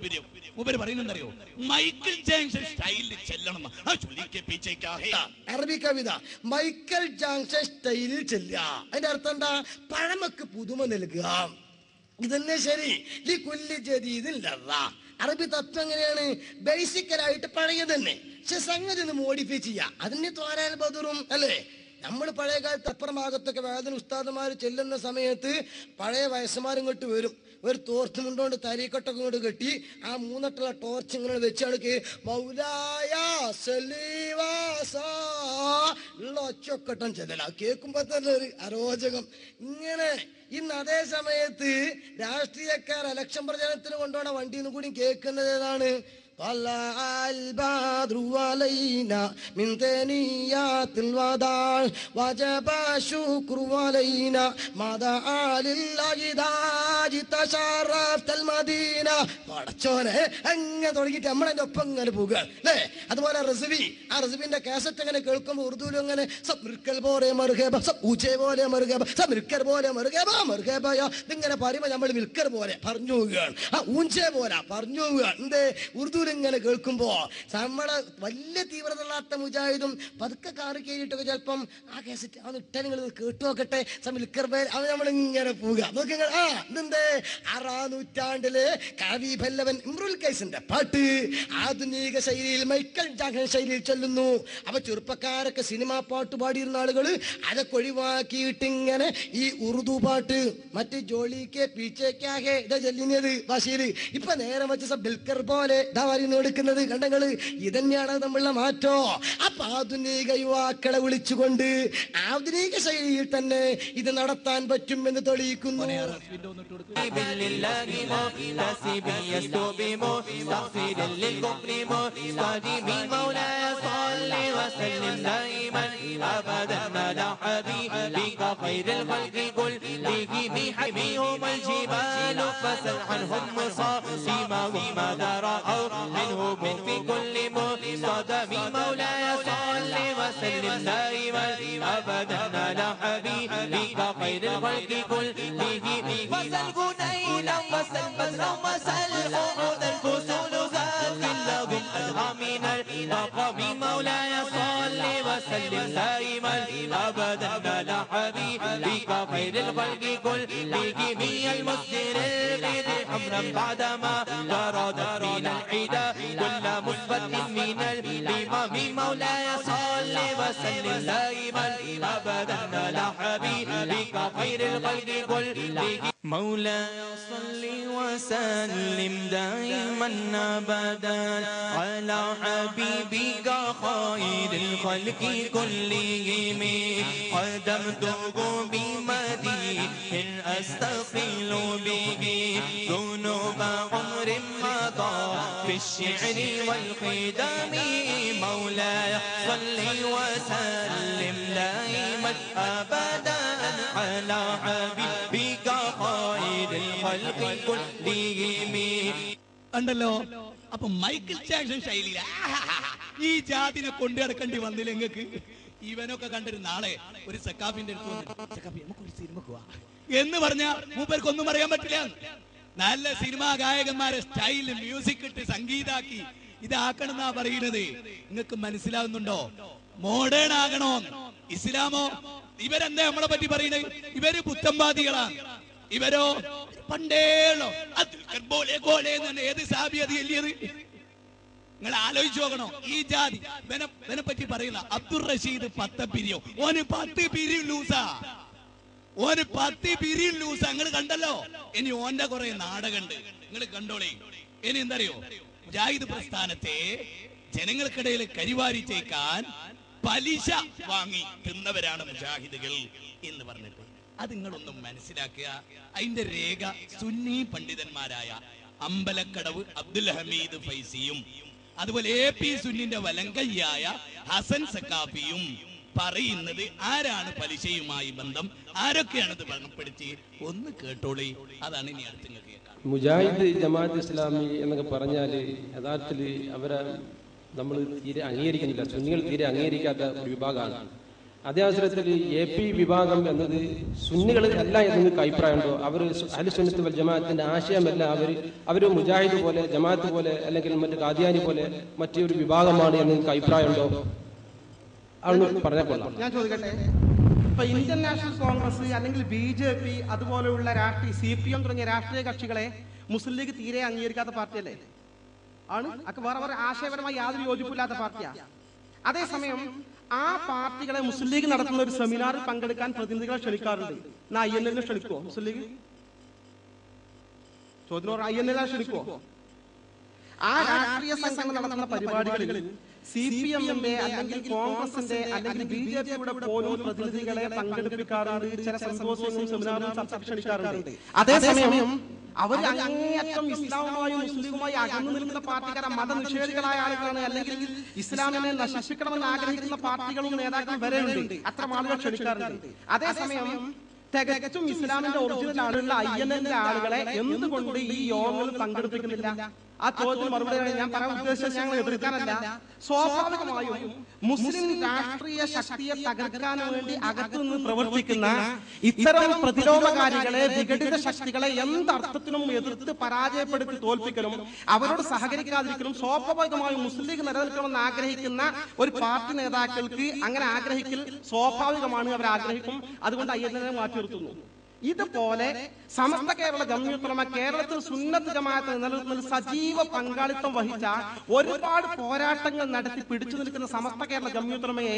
താല്പര്യം മൂപ്പര് പറയുന്നുണ്ടറിയോ Michael Jackson സ്റ്റൈലിൽ ചെല്ലണം ആ ചൊല്ലിക്കെ പീച്ചേക്കാഹേ അറബി കവിത മൈക്കൽ ജാങ്സൺ സ്റ്റൈലിൽ ചെല്ലുക അതിന്റെ അർത്ഥം എന്താ പഴമക്ക് പുതുമ നൽകുക ഇതന്നെ ശരി ഈ കുല്ലി ജദീദിൻ ലറ. അറബി തത്വം എങ്ങനെയാണ് ബേസിക്കലായിട്ട് പഴയ തന്നെ പക്ഷെ സംഗതി ഒന്ന് മോഡിഫൈ ചെയ്യാം അതിന് തോരാൻ ബദറും അല്ലേ നമ്മൾ പഴയ കാലത്ത് അപ്പുറം ഭാഗത്തൊക്കെ വേദന ഉസ്താദന്മാർ ചെല്ലുന്ന സമയത്ത് പഴയ വയസ്സന്മാർ ഇങ്ങോട്ട് വരും ഒരു തോർത്ത് മുണ്ടോണ്ട് തലീക്കൊട്ടൊക്കെ ഇങ്ങോട്ട് കെട്ടി ആ മൂന്നട്ടുള്ള ടോർച്ച് ഇങ്ങനെ വെച്ചാണ് കേ മൗലായ സലീവാസ ഉള്ള ഒച്ചൊക്കെട്ടം ചെല്ലല കേൾക്കുമ്പോ തന്നെ ഒരു അരോചകം ഇങ്ങനെ ഇന്ന് അതേ സമയത്ത് രാഷ്ട്രീയക്കാർ ഇലക്ഷൻ പ്രചരണത്തിന് കൊണ്ടുപോണ വണ്ടിയിൽ നിന്ന് കൂടി കേൾക്കുന്നത് ഏതാണ് طلع البدر علينا من ثنيات الوداع وجب الشكر علينا ما دعا للأجداد تشرفت المدينة പടച്ചോനെ അങ്ങനെ തുടങ്ങിയിട്ട് നമ്മളതിന്റെ ഒപ്പം ഇങ്ങനെ പോകുക അല്ലേ അതുപോലെ റസിബി ആ റസിബിന്റെ കാസറ്റ് അങ്ങനെ കേൾക്കുമ്പോൾ ഉറുദുവിലും അങ്ങനെ സബ്രിക്കൽ പോലെ മറുകേബ സബ് ഊച്ചെ പോലെ മറുകേബ സബ്രിക്കൽ പോലെ മറുകേബ മറുകേബയ ഇതിങ്ങനെ പറയുമ്പോൾ നമ്മൾ വിൽക്കർ പോലെ പറഞ്ഞു പോവുകയാണ് ആ ഊഞ്ചെ പോലെ പറഞ്ഞു പോവുകയാണ് എന്തേ ഉറുദുവിൽ ഇങ്ങനെ കേൾക്കുമ്പോ നമ്മളെ വലിയ തീവ്രത ഉള്ളാത്ത മുജാഹിദും പതുക്കെ കാറ് കയറിയിട്ടൊക്കെ ചിലപ്പം ആ കേസറ്റ് അവൻ ഇട്ട നിങ്ങൾ കേട്ടു നോക്കട്ടെ സമിൽക്കർ പേര് അവൻ നമ്മൾ ഇങ്ങനെ പോവുക നോക്കി ആ ഇതെന്തേ ആറാം നൂറ്റാണ്ടില് കവി ഭല്ലവൻ ഇമ്രുൽ കൈസിന്റെ പാട്ട് ആധുനിക ശൈലിയിൽ മൈക്കൽ ജാക്സൺ ശൈലിയിൽ ചൊല്ലുന്നു അപ്പൊ ചെറുപ്പക്കാരൊക്കെ സിനിമാ പാട്ട് പാടിയിരുന്ന ആളുകൾ അതൊക്കെ ഒഴിവാക്കിയിട്ട് ഇങ്ങനെ ഈ ഉറുദു പാട്ട് മറ്റ് ജോലിക്ക് പീച്ചേക്കാകെ ഇതാ ചൊല്ലിനത് ബഷീർ ഇപ്പൊ നേരെ വെച്ച സ ബിൽക്കർ പോലെ ഇതാ പറയുന്നു എടുക്കുന്നത് കണ്ടങ്ങള് ഇതന്നെയാണ് നമ്മളുടെ മാറ്റോ അപ്പൊ ആധുനിക യുവാക്കളെ വിളിച്ചുകൊണ്ട് ആധുനിക ശൈലിയിൽ തന്നെ ഇത് നടത്താൻ പറ്റും എന്ന് തെളിയിക്കുന്നു لله محتسب يستوبم مستغفر للكفر مستجيب مولاي صل وسلم دائما ابدا على حبيبك خير الخلق كلهم بحبيهم الجبال فسل عنهم مصاصمهم ماذا راوا منهم في كل مصدم مولاي صل وسلم دائما ابدا على حبيبك خير الخلق كلهم وسل غنينا وسل بدرا وسل أعودا الفصول ذات لهم أدعى من المقام مولاي صل وسلم دائما أبدا على حبيبك خير الخلق كلهم المسجد البيض حمرا بعدما طردت من العدا كل مثبت من الإمام مولاي صل وسلم دائما أبدا على حبيبك خير الخلق كلهم مولاي صل وسلم دائما ابدا على حبيبك خير الخلق كلهم قدمته بمدين استقيل به ذنوب عمر مضى في الشعر والخدم مولاي صل وسلم دائما ابدا على حبيبك خير الخلق كلهم ഉണ്ടല്ലോ അപ്പൊ മൈക്കിൾ ജാക്സൺ ശൈലിയിൽ ഈ ജാതിനെ കൊണ്ടു നടക്കേണ്ടി വന്നില്ല നിങ്ങൾക്ക് ഇവനൊക്കെ കണ്ടൊരു നാളെ ഒരു സക്കാഫിന്റെ അടുത്ത് വന്നിട്ട് സക്കാഫി നമുക്ക് ഒരു സിനിമ പോവാ എന്ന് പറഞ്ഞ മൂപ്പർക്കൊന്നും അറിയാൻ പറ്റില്ല നല്ല സിനിമാ ഗായകന്മാരെ സ്റ്റൈല് മ്യൂസിക് ഇട്ട് സംഗീതാക്കി ഇതാക്കണമെന്നാ പറയുന്നത് നിങ്ങൾക്ക് മനസ്സിലാവുന്നുണ്ടോ മോഡേൺ ആകണോ ഇസ്ലാമോ ഇവരെന്താ നമ്മളെ പറ്റി പറയുന്നത് ഇവര് പുത്തംവാദികളാണ് ഇവരോ പണ്ടേളോ അത് പോലെ പോലെ എന്ന് ഏത് സാബി അത് എല്ലിയത് നിങ്ങൾ ആലോചിച്ച് നോക്കണോ ഈ ജാതി ഇവനെ ഇവനെ പറ്റി പറയുന്ന അബ്ദുൾ റഷീദ് പത്ത് പിരിയോ ഓന് പത്ത് പിരി ലൂസാ ഓന് പത്ത് പിരി ലൂസാ നിങ്ങൾ കണ്ടല്ലോ ഇനി ഓന്റെ കുറെ നാടകമുണ്ട് നിങ്ങൾ കണ്ടോളേ ഇനി എന്തറിയോ മുജാഹിദ് പ്രസ്ഥാനത്തെ ജനങ്ങൾക്കിടയിൽ കരിവാരി ചേക്കാൻ പലിശ വാങ്ങി തിന്നവരാണ് മുജാഹിദുകൾ എന്ന് പറഞ്ഞിട്ട് അത് നിങ്ങളൊന്നും മനസ്സിലാക്കുക അതിന്റെ രേഖ സുന്നി പണ്ഡിതന്മാരായ അമ്പലക്കടവ് അബ്ദുൽ ഹമീദ് ഫൈസിയും അതുപോലെ എ പി സുന്നിന്റെ വലങ്കയ്യായ ഹസൻ സക്കാഫിയും പറയുന്നത് ആരാണ് പലിശയുമായി ബന്ധം ആരൊക്കെയാണ് ഇത് ബന്ധപ്പെടുത്തി ഒന്ന് കേട്ടോളി അതാണ് ഇനി അടുത്ത് നിങ്ങൾക്ക് കേൾക്കാം മുജാഹിദ് ജമാഅത്ത് ഇസ്ലാമി എന്നൊക്കെ പറഞ്ഞാൽ യഥാർത്ഥത്തിൽ അവരെ നമ്മൾ തീരെ അംഗീകരിക്കുന്നില്ല സുന്നികൾ തീരെ അംഗീകരിക്കാത്ത ഒരു വിഭാഗമാണ് അതേ അവസരത്തിൽ എ പി വിഭാഗം എന്നത് സുന്നികൾ അല്ല എന്ന് നിങ്ങൾക്ക് അഭിപ്രായമുണ്ടോ അവർ അലിസുന്നത്ത് വൽ ജമാഅത്തിന്റെ ആശയമല്ല അവർ അവർ മുജാഹിദ് പോലെ ജമാഅത്ത് പോലെ അല്ലെങ്കിൽ മറ്റു കാദിയാനി പോലെ മറ്റൊരു വിഭാഗമാണ് എന്ന് നിങ്ങൾക്ക് അഭിപ്രായമുണ്ടോ അതൊന്ന് പറഞ്ഞാൽ കൊള്ളാം ഞാൻ ചോദിക്കട്ടെ ഇപ്പൊ ഇന്ത്യൻ നാഷണൽ കോൺഗ്രസ് അല്ലെങ്കിൽ ബി ജെ പി അതുപോലെയുള്ള രാഷ്ട്രീയ സി പി എം തുടങ്ങിയ രാഷ്ട്രീയ കക്ഷികളെ മുസ്ലിം ലീഗ് തീരെ അംഗീകരിക്കാത്ത പാർട്ടിയല്ലേ ആണ് അതൊക്കെ വേറെ വേറെ ആശയപരമായി യാതൊരു യോജിപ്പില്ലാത്ത പാർട്ടിയാണ് അതേസമയം ആ പാർട്ടികളെ മുസ്ലിം ലീഗ് നടത്തുന്ന ഒരു സെമിനാറിൽ പങ്കെടുക്കാൻ പ്രതിനിധികളെ ക്ഷണിക്കാറുണ്ട് എന്നാ ഐ എൻ എല്ലിനെ ക്ഷണിക്കുവോ മുസ്ലിം ലീഗ് ചോദ്യം ഐ എൻ എല്ലിനെ ക്ഷണിക്കുവോ ആ രാഷ്ട്രീയ സംഘടന നടത്തുന്ന പരിപാടികളിൽ സി പി എമ്മിന്റെ അല്ലെങ്കിൽ കോൺഗ്രസിന്റെ അല്ലെങ്കിൽ ബി ജെ പിയുടെ പോലും പ്രതിനിധികളെ പങ്കെടുപ്പിക്കാറുണ്ട് ചില സിമ്പോസിയങ്ങളും സെമിനാറും ചർച്ചയ്ക്ക് ക്ഷണിക്കാറുണ്ട് അതേസമയം അവർ അങ്ങേയറ്റം ഇസ്ലാമുമായും മുസ്ലിമുമായി അകന്നു നിൽക്കുന്ന പാർട്ടിക്കാരെ മതനിഷേധികളായ ആളുകളാണ് അല്ലെങ്കിൽ ഇസ്ലാമിനെ നശിപ്പിക്കണമെന്ന് ആഗ്രഹിക്കുന്ന പാർട്ടികളും നേതാക്കളും വരെയുണ്ട് അത്തരം ആളുകൾ ക്ഷണിക്കാറുണ്ട് അതേസമയം തികച്ചും ഇസ്ലാമിന്റെ ഒറിജിനൽ ആളുള്ള ഐ എൻ എന്റെ ആളുകളെ എന്തുകൊണ്ട് ഈ യോഗങ്ങളിൽ പങ്കെടുപ്പിക്കുന്നില്ല ആ ചോദ്യത്തിന് മറുപടി ഞാൻ പറയാൻ ഉദ്ദേശിച്ചത് ഞങ്ങൾ എതിർക്കാനല്ല സ്വാഭാവികമായും മുസ്ലിം രാഷ്ട്രീയ ശക്തിയെ തകർക്കാൻ വേണ്ടി അകത്തു നിന്ന് പ്രവർത്തിക്കുന്ന ഇത്തരം പ്രതിരോധകാരികളെ വിഘടിത ശക്തികളെ എന്തർത്ഥത്തിനും എതിർത്ത് പരാജയപ്പെടുത്തി തോൽപ്പിക്കലും അവരോട് സഹകരിക്കാതിരിക്കലും സ്വാഭാവികമായും മുസ്ലിം ലീഗ് നിലനിൽക്കണമെന്ന് ആഗ്രഹിക്കുന്ന ഒരു പാർട്ടി നേതാക്കൾക്ക് അങ്ങനെ ആഗ്രഹിക്കൽ സ്വാഭാവികമാണ് അവർ ആഗ്രഹിക്കും അതുകൊണ്ട് ഐ എൻ എ മാറ്റി നിർത്തുന്നു ഇതുപോലെ സമസ്ത കേരള ജമ്മിയുത്തലമ കേരളത്തിൽ സുന്നത്ത് ജമാഅത്ത് നിലനിൽക്കുന്നതിൽ സജീവ പങ്കാളിത്തം വഹിച്ച ഒരുപാട് പോരാട്ടങ്ങൾ നടത്തി പിടിച്ചു നിൽക്കുന്ന സമസ്ത കേരള ജമ്മിയുത്തലമയെ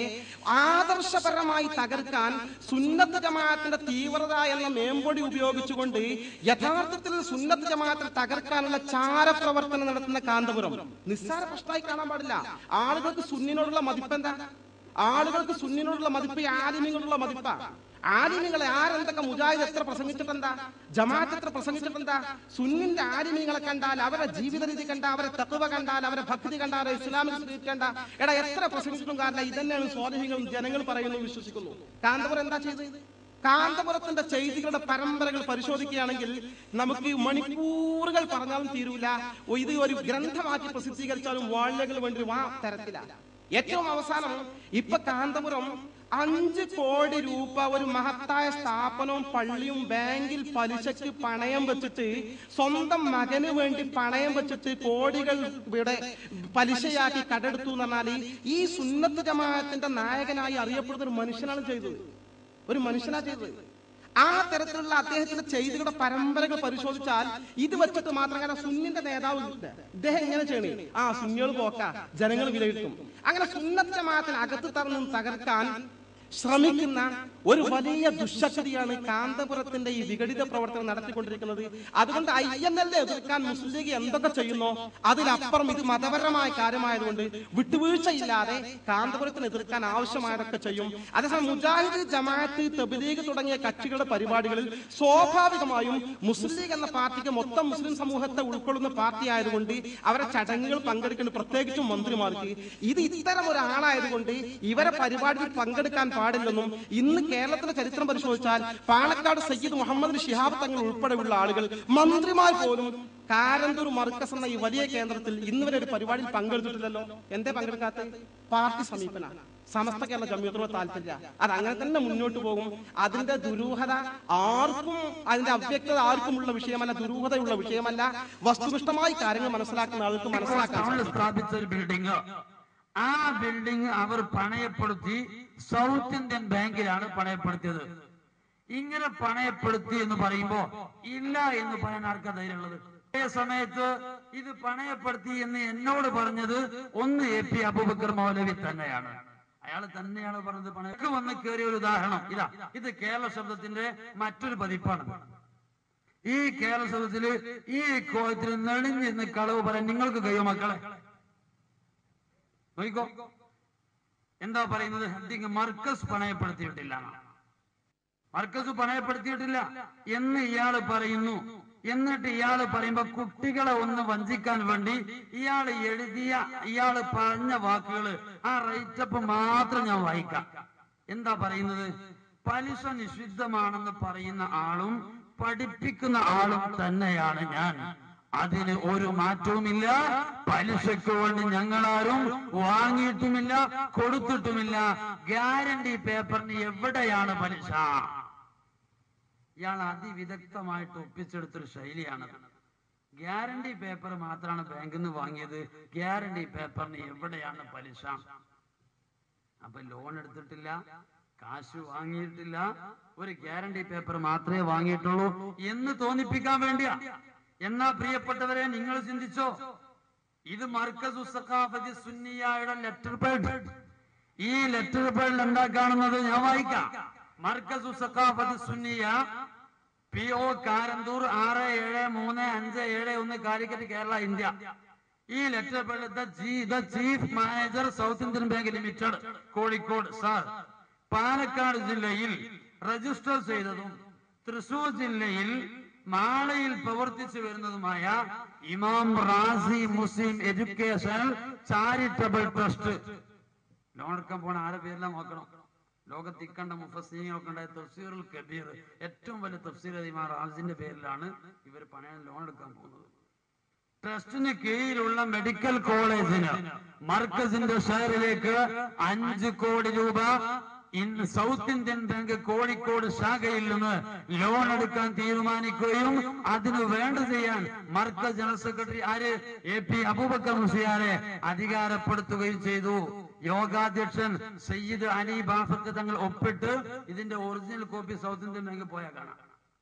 ആദർശപരമായി തകർക്കാൻ സുന്നത്ത് ജമാഅത്തിന്റെ തീവ്രത എന്ന മേമ്പൊടി ഉപയോഗിച്ചുകൊണ്ട് യഥാർത്ഥത്തിൽ സുന്നത്ത് ജമാഅത്തിൽ തകർക്കാനുള്ള ചാരപ്രവർത്തനം നടത്തുന്ന കാന്തപുരം നിസ്സാര പ്രശ്നമായി കാണാൻ പാടില്ല ആളുകൾക്ക് സുന്നിനോടുള്ള മതിപ്പെന്താ ആളുകൾക്ക് സുന്നിനോടുള്ള മതിപ്പ് ഈ ആലിമ്യങ്ങളോടുള്ള മതിപ്പാ ആലിമ്യങ്ങളെ ആരെന്തൊക്കെ മുജാഹിദ് എത്ര പ്രസംഗിച്ചിട്ടെന്താ ജമാഅത്ത് എത്ര പ്രസംഗിച്ചിട്ടെന്താ സുന്നിന്റെ ആലിമ്യങ്ങളെ കണ്ടാൽ അവരുടെ ജീവിത രീതി കണ്ട അവരെ തത്വ കണ്ടാൽ അവരെ ഭക്തി കണ്ട അവരെ ഇസ്ലാമിക് സ്പിരിറ്റ് കണ്ട എടാ എത്ര പ്രസംഗിച്ചിട്ടും കാരണം ഇതന്നെയാണ് സ്വാധീനങ്ങളും ജനങ്ങൾ പറയുന്നു വിശ്വസിക്കുന്നു കാന്തപുരം എന്താ ചെയ്തത് കാന്തപുരത്തിന്റെ ചെയ്തികളുടെ പരമ്പരകൾ പരിശോധിക്കുകയാണെങ്കിൽ നമുക്ക് മണിക്കൂറുകൾ പറഞ്ഞാലും തീരൂല ഓ, ഇത് ഒരു ഗ്രന്ഥമാക്കി പ്രസിദ്ധീകരിച്ചാലും വാള്യകൾ വേണ്ടി വാ തരത്തില്ല ഏറ്റവും അവസാനം ഇപ്പൊ കാന്തപുരം അഞ്ച് കോടി രൂപ ഒരു മഹത്തായ സ്ഥാപനവും പള്ളിയും ബാങ്കിൽ പലിശയ്ക്ക് പണയം വെച്ചിട്ട് സ്വന്തം മകന് വേണ്ടി പണയം വെച്ചിട്ട് കോടികൾ ഇവിടെ പലിശയാക്കി കടെടുത്തു എന്ന് പറഞ്ഞാൽ ഈ സുന്നത്ത് ജമാഅത്തിന്റെ നായകനായി അറിയപ്പെടുന്ന ഒരു മനുഷ്യനാണ് ചെയ്തത് ഒരു മനുഷ്യനാ ചെയ്തത് ആ തരത്തിലുള്ള അദ്ദേഹത്തിന്റെ ചെയ്തികളുടെ പരമ്പരകൾ പരിശോധിച്ചാൽ ഇത് വെച്ചിട്ട് മാത്രം കാരണം സുന്നിന്റെ നേതാവ് ഇല്ല. ഇദ്ദേഹം എങ്ങനെ ചെയ്യണേ ആ സുന്നികൾ പോക്ക ജനങ്ങൾ വിലയിരുത്തും അങ്ങനെ സുന്നത്ത് ജമാഅത്തിന് അകത്ത് തറന്നും തകർക്കാൻ ശ്രമിക്കുന്ന ഒരു വലിയ ദുശക്തിയാണ് കാന്തപുരത്തിന്റെ ഈ വിഘടിത പ്രവർത്തനം നടത്തിക്കൊണ്ടിരിക്കുന്നത് അതുകൊണ്ട് ഐ എൻ എൽ എതിർക്കാൻ മുസ്ലിം ലീഗ് എന്തൊക്കെ ചെയ്യുന്നോ അതിലപ്പുറം ഇത് മതപരമായ കാര്യമായതുകൊണ്ട് വിട്ടുവീഴ്ചയില്ലാതെ കാന്തപുരത്തിന് എതിർക്കാൻ ആവശ്യമായതൊക്കെ ചെയ്യും അതേസമയം മുജാഹിദ് ജമാഅത്ത് തബ്ലീഗ് തുടങ്ങിയ കക്ഷികളുടെ പരിപാടികളിൽ സ്വാഭാവികമായും മുസ്ലിം ലീഗ് എന്ന പാർട്ടിക്ക് മൊത്തം മുസ്ലിം സമൂഹത്തെ ഉൾക്കൊള്ളുന്ന പാർട്ടി ആയതുകൊണ്ട് അവരെ ചടങ്ങുകൾ പങ്കെടുക്കുന്ന പ്രത്യേകിച്ചും മന്ത്രിമാർക്ക് ഇത് ഇത്തരം ഒരാളായതുകൊണ്ട് ഇവരെ പരിപാടിയിൽ പങ്കെടുക്കാൻ പാടില്ലെന്നും ഇന്ന് കേരളത്തിലെ ചരിത്രം പരിശോധിച്ചാൽ പാലക്കാട് സയ്യിദ് മുഹമ്മദ് ഷിഹാബ് തങ്ങൾ ഉൾപ്പെടെയുള്ള ആളുകൾ മന്ത്രിമാർ പോലും കാരന്തൂർ മർക്കസ് എന്ന ഈ വലിയ കേന്ദ്രത്തിൽ ഇന്ന് വരെ ഒരു പരിപാടിയിൽ പങ്കെടുത്തിട്ടില്ലല്ലോ എന്തേ പങ്കെടുക്കാത്ത പാർട്ടി സമീപന സമസ്ത കേരള ജമ്മിയത്തോട് താല്പര്യ അത് അങ്ങനെ തന്നെ മുന്നോട്ട് പോകും അതിന്റെ ദുരൂഹത ആർക്കും അതിന്റെ അവ്യക്തത ആർക്കുമുള്ള വിഷയമല്ല ദുരൂഹതയുള്ള വിഷയമല്ല വസ്തുനിഷ്ഠമായി കാര്യങ്ങൾ മനസ്സിലാക്കുന്ന ആൾക്ക് മനസ്സിലാക്കാൻ ടൗണിൽ സ്ഥാപിച്ച ഒരു ബിൽഡിംഗ് ആ ബിൽഡിംഗ് അവർ പണയപ്പെടുത്തി സൗത്ത് ഇന്ത്യൻ ബാങ്കിലാണ് പണയപ്പെടുത്തിയത് ഇങ്ങനെ പണയപ്പെടുത്തി എന്ന് പറയുമ്പോ ഇല്ല എന്ന് പറയാൻ ആർക്കാ ധൈര്യമുള്ളത് അതേ സമയത്ത് ഇത് പണയപ്പെടുത്തി എന്ന് എന്നോട് പറഞ്ഞത് ഒന്ന് എ പി അബൂബക്കർ മൗലവി തന്നെയാണ് അയാൾ തന്നെയാണ് പറഞ്ഞത് പണയം വന്ന് കയറിയ ഒരു ഉദാഹരണം ഇതാ ഇത് കേരള ശബ്ദത്തിന്റെ മറ്റൊരു പതിപ്പാണ് ഈ കേരള ശബ്ദത്തില് ഈ കോയത്തിൽ നെളിഞ്ഞിരുന്ന് കളവ് പറയാൻ നിങ്ങൾക്ക് കഴിയോ മക്കളെ നോക്കിക്കോ എന്താ പറയുന്നത് ഹദ്ദിങ് മർക്കസ് പണയപ്പെടുത്തിയിട്ടില്ല മർക്കസ് പണയപ്പെടുത്തിയിട്ടില്ല എന്ന് ഇയാള് പറയുന്നു എന്നിട്ട് ഇയാള് പറയുമ്പോ കുട്ടികളെ ഒന്ന് വഞ്ചിക്കാൻ വേണ്ടി ഇയാൾ എഴുതിയ ഇയാള് പറഞ്ഞ വാക്കുകള് ആ റൈറ്റപ്പ് മാത്രം ഞാൻ വായിക്കാം എന്താ പറയുന്നത് പലിശ നിഷിദ്ധമാണെന്ന് പറയുന്ന ആളും പഠിപ്പിക്കുന്ന ആളും തന്നെയാണ് ഞാൻ അതിന് ഒരു മാറ്റവുമില്ല പലിശയ്ക്ക് വേണ്ടി ഞങ്ങളാരും വാങ്ങിയിട്ടുമില്ല കൊടുത്തിട്ടുമില്ല ഗ്യാരണ്ടി പേപ്പറിന് എവിടെയാണ് പലിശ ഇയാൾ അതിവിദഗ്ധമായിട്ട് ഒപ്പിച്ചെടുത്തൊരു ശൈലിയാണ് ഗ്യാരണ്ടി പേപ്പർ മാത്രമാണ് ബാങ്കിൽ നിന്ന് വാങ്ങിയത് ഗ്യാരണ്ടി പേപ്പറിന് എവിടെയാണ് പലിശ അപ്പൊ ലോൺ എടുത്തിട്ടില്ല കാശ് വാങ്ങിയിട്ടില്ല ഒരു ഗ്യാരണ്ടി പേപ്പർ മാത്രമേ വാങ്ങിയിട്ടുള്ളൂ എന്ന് തോന്നിപ്പിക്കാൻ വേണ്ടിയാ എന്നാ പ്രിയപ്പെട്ടവരെ നിങ്ങൾ ചിന്തിച്ചോ ഇത് മർക്കസു സഖാഫത്തി സുന്നിയായുടെ ലെറ്റർ പേഡ് ഈ ലെറ്റർ പേഡിൽ എന്താ കാണുന്നത് ഞാൻ വായിക്കാം മർക്കസു സഖാഫത്തി സുന്നിയ പി ഒ കാരന്തൂർ ആറ് ഏഴ് മൂന്ന് അഞ്ച് ഏഴ് ഒന്ന് കാലിക്കറ്റ് കേരള ഇന്ത്യ ഈ letter pad the the chief manager South Indian Bank limited Kozhikode sir Palakkad ജില്ലയിൽ രജിസ്റ്റർ ചെയ്തതും തൃശൂർ ജില്ലയിൽ മാളയിൽ പ്രവർത്തിച്ചു വരുന്നതുമായ Imam Razi Muslim educational charitable trust loan എടുക്കാൻ പോണ ആരെ പേരിലാണ് നോക്കണം ലോകത്ത് ഇക്കണ്ട മുഫസീങ്ങളൊക്കെ ഉണ്ടായ തഫ്സീറുൽ കബീർ ഏറ്റവും വലിയ തഫ്സീർ ഇമാം റാസിന്റെ പേരിലാണ് ഇവർ പണയം ലോൺ എടുക്കാൻ പോകുന്നത് ട്രസ്റ്റിന് കീഴിലുള്ള മെഡിക്കൽ കോളേജിന് മർക്കസിന്റെ ഷെയറിലേക്ക് അഞ്ച് കോടി രൂപ ഇന്ന് സൗത്ത് ഇന്ത്യൻ ബാങ്ക് കോഴിക്കോട് ശാഖയിൽ നിന്ന് ലോൺ എടുക്കാൻ തീരുമാനിക്കുകയും അതിന് വേണ്ട ചെയ്യാൻ മർക്കസ് ജനറൽ സെക്രട്ടറി ആര് എ പി അബൂബക്കർ മുസിയാരെ അധികാരപ്പെടുത്തുകയും ചെയ്തു യോഗാധ്യക്ഷൻ സയ്യിദ് അലി ബാഫക്ക് തങ്ങൾ ഒപ്പിട്ട് ഇതിന്റെ original copy South Indian Bank പോയാൽ കാണാം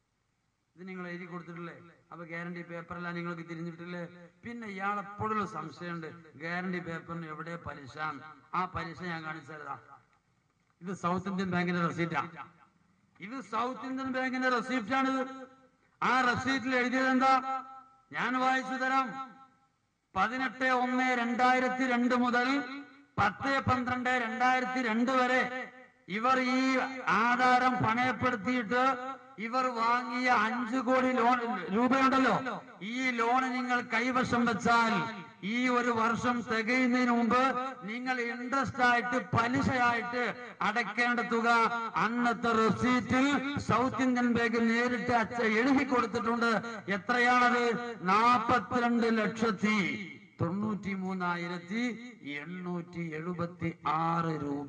ഇത് നിങ്ങൾ എഴുതി കൊടുത്തിട്ടില്ലേ അപ്പൊ ഗ്യാരണ്ടി പേപ്പറെല്ലാം നിങ്ങൾക്ക് തിരിഞ്ഞിട്ടില്ലേ പിന്നെ ഇയാൾ എപ്പോഴുള്ള സംശയമുണ്ട് ഗ്യാരണ്ടി പേപ്പറിന് എവിടെ പലിശ ആ പലിശ ഞാൻ കാണിച്ചതാ ഇത് സൗത്ത് ഇന്ത്യൻ ബാങ്കിന്റെ റെസീറ്റാ ഇത് സൗത്ത് ഇന്ത്യൻ ബാങ്കിന്റെ റെസീപ്റ്റ് ആണിത് ആ റെസീറ്റിൽ എഴുതിയത് എന്താ ഞാൻ വായിച്ചു തരാം പതിനെട്ട് ഒന്ന് രണ്ടായിരത്തി രണ്ട് മുതൽ പത്ത് പന്ത്രണ്ട് രണ്ടായിരത്തി രണ്ട് വരെ ഇവർ ഈ ആധാരം പണയപ്പെടുത്തിയിട്ട് ഇവർ വാങ്ങിയ അഞ്ചു കോടി ലോൺ രൂപയുണ്ടല്ലോ ഈ ലോൺ നിങ്ങൾ കൈവശം വെച്ചാൽ ഈ ഒരു വർഷം തികയുന്നതിന് മുമ്പ് നിങ്ങൾ ഇൻട്രസ്റ്റ് ആയിട്ട് പലിശയായിട്ട് അടയ്ക്കേണ്ട തുക അന്നത്തെ റെസീറ്റിൽ സൗത്ത് ഇന്ത്യൻ ബാങ്ക് നേരിട്ട് അച്ഛ എഴുതി കൊടുത്തിട്ടുണ്ട് എത്രയാണത് നാപ്പത്തിരണ്ട് ലക്ഷത്തി തൊണ്ണൂറ്റി മൂന്നായിരത്തി എണ്ണൂറ്റി എഴുപത്തി ആറ് രൂപ